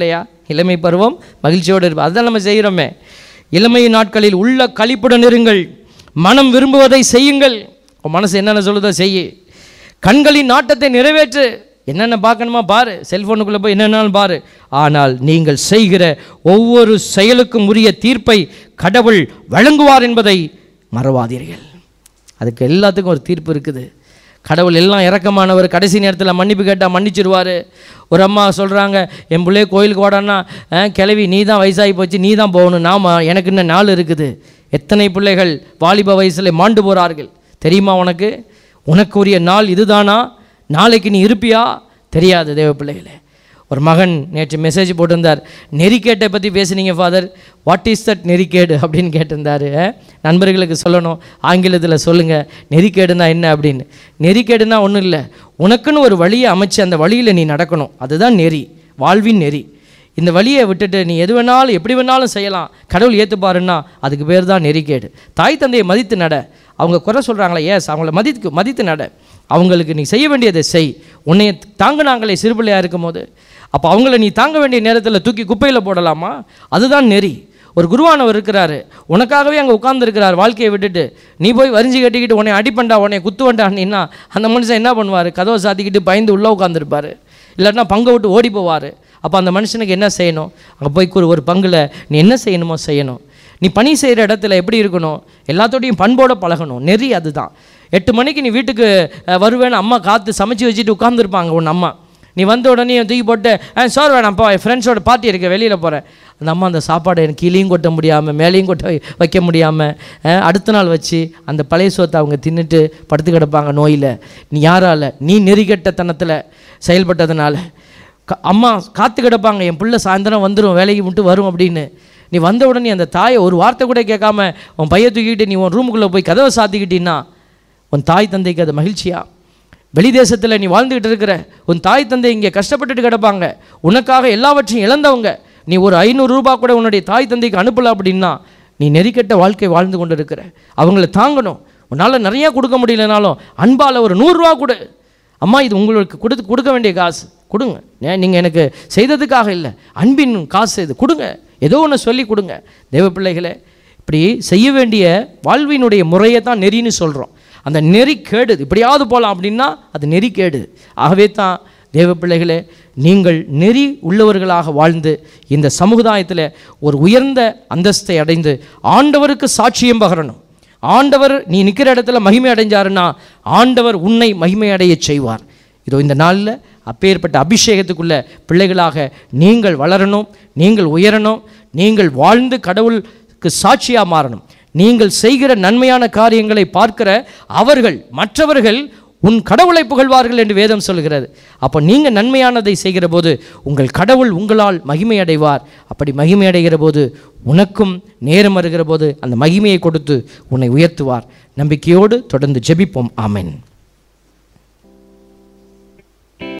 இளமை பருவம் மகிழ்ச்சியோடு இருப்போம் அதுதான் நம்ம செய்கிறோமே இளமை நாட்களில் உள்ள களிப்புடன் இருங்கள் மனம் விரும்புவதை செய்யுங்கள் உன் மனசு என்னென்ன சொல்லுதோ செய்யு கண்களின் நாட்டத்தை நிறைவேற்று என்னென்ன பார்க்கணுமா பாரு செல்ஃபோனுக்குள்ளே போய் என்னென்னாலும் பாரு ஆனால் நீங்கள் செய்கிற ஒவ்வொரு செயலுக்கும் உரிய தீர்ப்பை கடவுள் வழங்குவார் என்பதை மறவாதீர்கள் அதுக்கு எல்லாத்துக்கும் ஒரு தீர்ப்பு இருக்குது கடவுள் எல்லாம் இறக்கமானவர் கடைசி நேரத்தில் மன்னிப்பு கேட்டால் மன்னிச்சிருவார் ஒரு அம்மா சொல்கிறாங்க என் பிள்ளைய கோயிலுக்கு வாடான்னா "அஹ், கிழவி நீ தான் வயசாகி போச்சு நீ தான் போகணும் நாம எனக்கு இன்னும் நாள் இருக்குது எத்தனை பிள்ளைகள் வாலிப வயசில் மாண்டு போகிறார்கள் தெரியுமா உனக்கு உனக்கு உரிய நாள் இதுதானா நாளைக்கு நீ இருப்பியா தெரியாது தேவ பிள்ளைகளே ஒரு மகன் நேற்று மெசேஜ் போட்டிருந்தார் நெறிக்கேட்டை பற்றி பேசுனீங்க ஃபாதர் வாட் இஸ் தட் நெறிக்கேடு அப்படின்னு கேட்டிருந்தாரு அஹ், நண்பர்களுக்கு சொல்லணும் ஆங்கிலத்தில் சொல்லுங்கள் நெறிக்கேடுனா என்ன அப்படின்னு நெறிக்கேடுனா ஒன்றும் இல்லை உனக்குன்னு ஒரு வழியை அமைச்சு அந்த வழியில் நீ நடக்கணும் அதுதான் நெறி வாழ்வின் நெறி இந்த வழியை விட்டுட்டு நீ எது வேணாலும் எப்படி வேணாலும் செய்யலாம் கடவுள் ஏற்றுப்பாருன்னா அதுக்கு பேர் தான் நெறிக்கேடு தாய் தந்தையை மதித்து நட அவங்க குறை சொல்கிறாங்களே ஏஸ் அவங்கள மதித்து மதித்து நட அவங்களுக்கு நீ செய்ய வேண்டியதை செய் உன்னை தாங்கினாங்களே சிறுபிள்ளையாக இருக்கும்போது அப்போ அவங்கள நீ தாங்க வேண்டிய நேரத்தில் தூக்கி குப்பையில் போடலாமா அதுதான் நெறி ஒரு குருவானவர் இருக்கிறாரு உனக்காகவே அங்கே உட்கார்ந்துருக்கிறார் வாழ்க்கையை விட்டுட்டு நீ போய் வரிஞ்சு கட்டிக்கிட்டு உன்னை அடிப்பண்டா உன்னை குத்துவண்டான்னா அந்த மனுஷன் என்ன பண்ணுவார் கதவை சாத்திக்கிட்டு பயந்து உள்ளே உட்காந்துருப்பார் இல்லாட்டினா பங்கை விட்டு ஓடி போவார் அப்போ அந்த மனுஷனுக்கு என்ன செய்யணும் அங்கே போய் ஒரு ஒரு பங்கில் நீ என்ன செய்யணுமோ செய்யணும் நீ பணி செய்கிற இடத்துல எப்படி இருக்கணும் எல்லாத்தோடையும் பண்போட பழகணும் நெறி அதுதான் எட்டு மணிக்கு நீ வீட்டுக்கு அஹ், வருவேன்னு அம்மா காத்து சமைச்சு வச்சுட்டு உட்காந்துருப்பாங்க உன் அம்மா நீ வந்த உடனே தூக்கி போட்டு ஆ சார் வேணாம்ப்பா என் ஃப்ரெண்ட்ஸோட பார்ட்டி இருக்க வெளியில் போகிறேன் அந்த அம்மா அந்த சாப்பாடை எனக்கு கீழேயும் கொட்ட முடியாமல் மேலேயும் கொட்ட வை- வைக்க முடியாமல் அடுத்த நாள் வச்சு அந்த பழைய சோத்தை அவங்க தின்னுட்டு படுத்து கிடப்பாங்க நோயில் நீ யாரால நீ நெறிகெட்டத்தனத்தில் செயல்பட்டதுனால க- அம்மா காத்து கிடப்பாங்க என் பிள்ளை சாயந்தரம் வந்துடும் வேலைக்கு விட்டு வரும் அப்படின்னு நீ வந்த உடனே அந்த தாயை ஒரு வார்த்தை கூட கேட்காம உன் பைய தூக்கிட்டு நீ உன் ரூமுக்குள்ளே போய் கதவை சாத்திக்கிட்டீன்னா உன் தாய் தந்தைக்கு அது மகிழ்ச்சியா வெளி தேசத்தில் நீ வாழ்ந்துக்கிட்டு இருக்கிற உன் தாய் தந்தை இங்கே கஷ்டப்பட்டுட்டு கிடப்பாங்க உனக்காக எல்லாவற்றையும் இழந்தவங்க நீ ஒரு ஐநூறு ரூபாய் கூட உன்னுடைய தாய் தந்தைக்கு அனுப்பல அப்படின்னா நீ நெறிக்கெட்ட வாழ்க்கை வாழ்ந்து கொண்டு இருக்கிற அவங்கள தாங்கணும் உன்னால் நிறையா கொடுக்க முடியலனாலும் அன்பால் ஒரு நூறுரூவா கொடு அம்மா இது உங்களுக்கு கொடுத்து கொடுக்க வேண்டிய காசு கொடுங்க நீங்கள் எனக்கு செய்ததுக்காக இல்லை அன்பின் காசு இது கொடுங்க ஏதோ ஒன்று சொல்லி கொடுங்க தேவ பிள்ளைகளே இப்படி செய்ய வேண்டிய வாழ்வினுடைய முறையை தான் நெறின்னு சொல்கிறோம் அந்த நெறி கேடு இப்படியாவது போகலாம் அப்படின்னா அது நெறி கேடு ஆகவே தான் தேவ பிள்ளைகளே நீங்கள் நெறி உள்ளவர்களாக வாழ்ந்து இந்த சமுதாயத்தில் ஒரு உயர்ந்த அந்தஸ்தை அடைந்து ஆண்டவருக்கு சாட்சியம் பகரணும் ஆண்டவர் நீ நிற்கிற இடத்துல மகிமை அடைஞ்சாருன்னா ஆண்டவர் உன்னை மகிமை அடையச் செய்வார் இதோ இந்த நாளில் அப்பேற்பட்ட அபிஷேகத்துக்குள்ள பிள்ளைகளாக நீங்கள் வளரணும் நீங்கள் உயரணும் நீங்கள் வாழ்ந்து கடவுளுக்கு சாட்சியாக மாறணும் நீங்கள் செய்கிற நன்மையான காரியங்களை பார்க்கிற அவர்கள் மற்றவர்கள் உன் கடவுளை புகழ்வார்கள் என்று வேதம் சொல்கிறது அப்போ நீங்கள் நன்மையானதை செய்கிற போது உங்கள் கடவுள் உங்களால் மகிமை அடைவார் அப்படி மகிமை அடைகிற போது உனக்கும் நேரம் வருகிற போது அந்த மகிமையை கொடுத்து உன்னை உயர்த்துவார் நம்பிக்கையோடு தொடர்ந்து ஜெபிப்போம் ஆமென்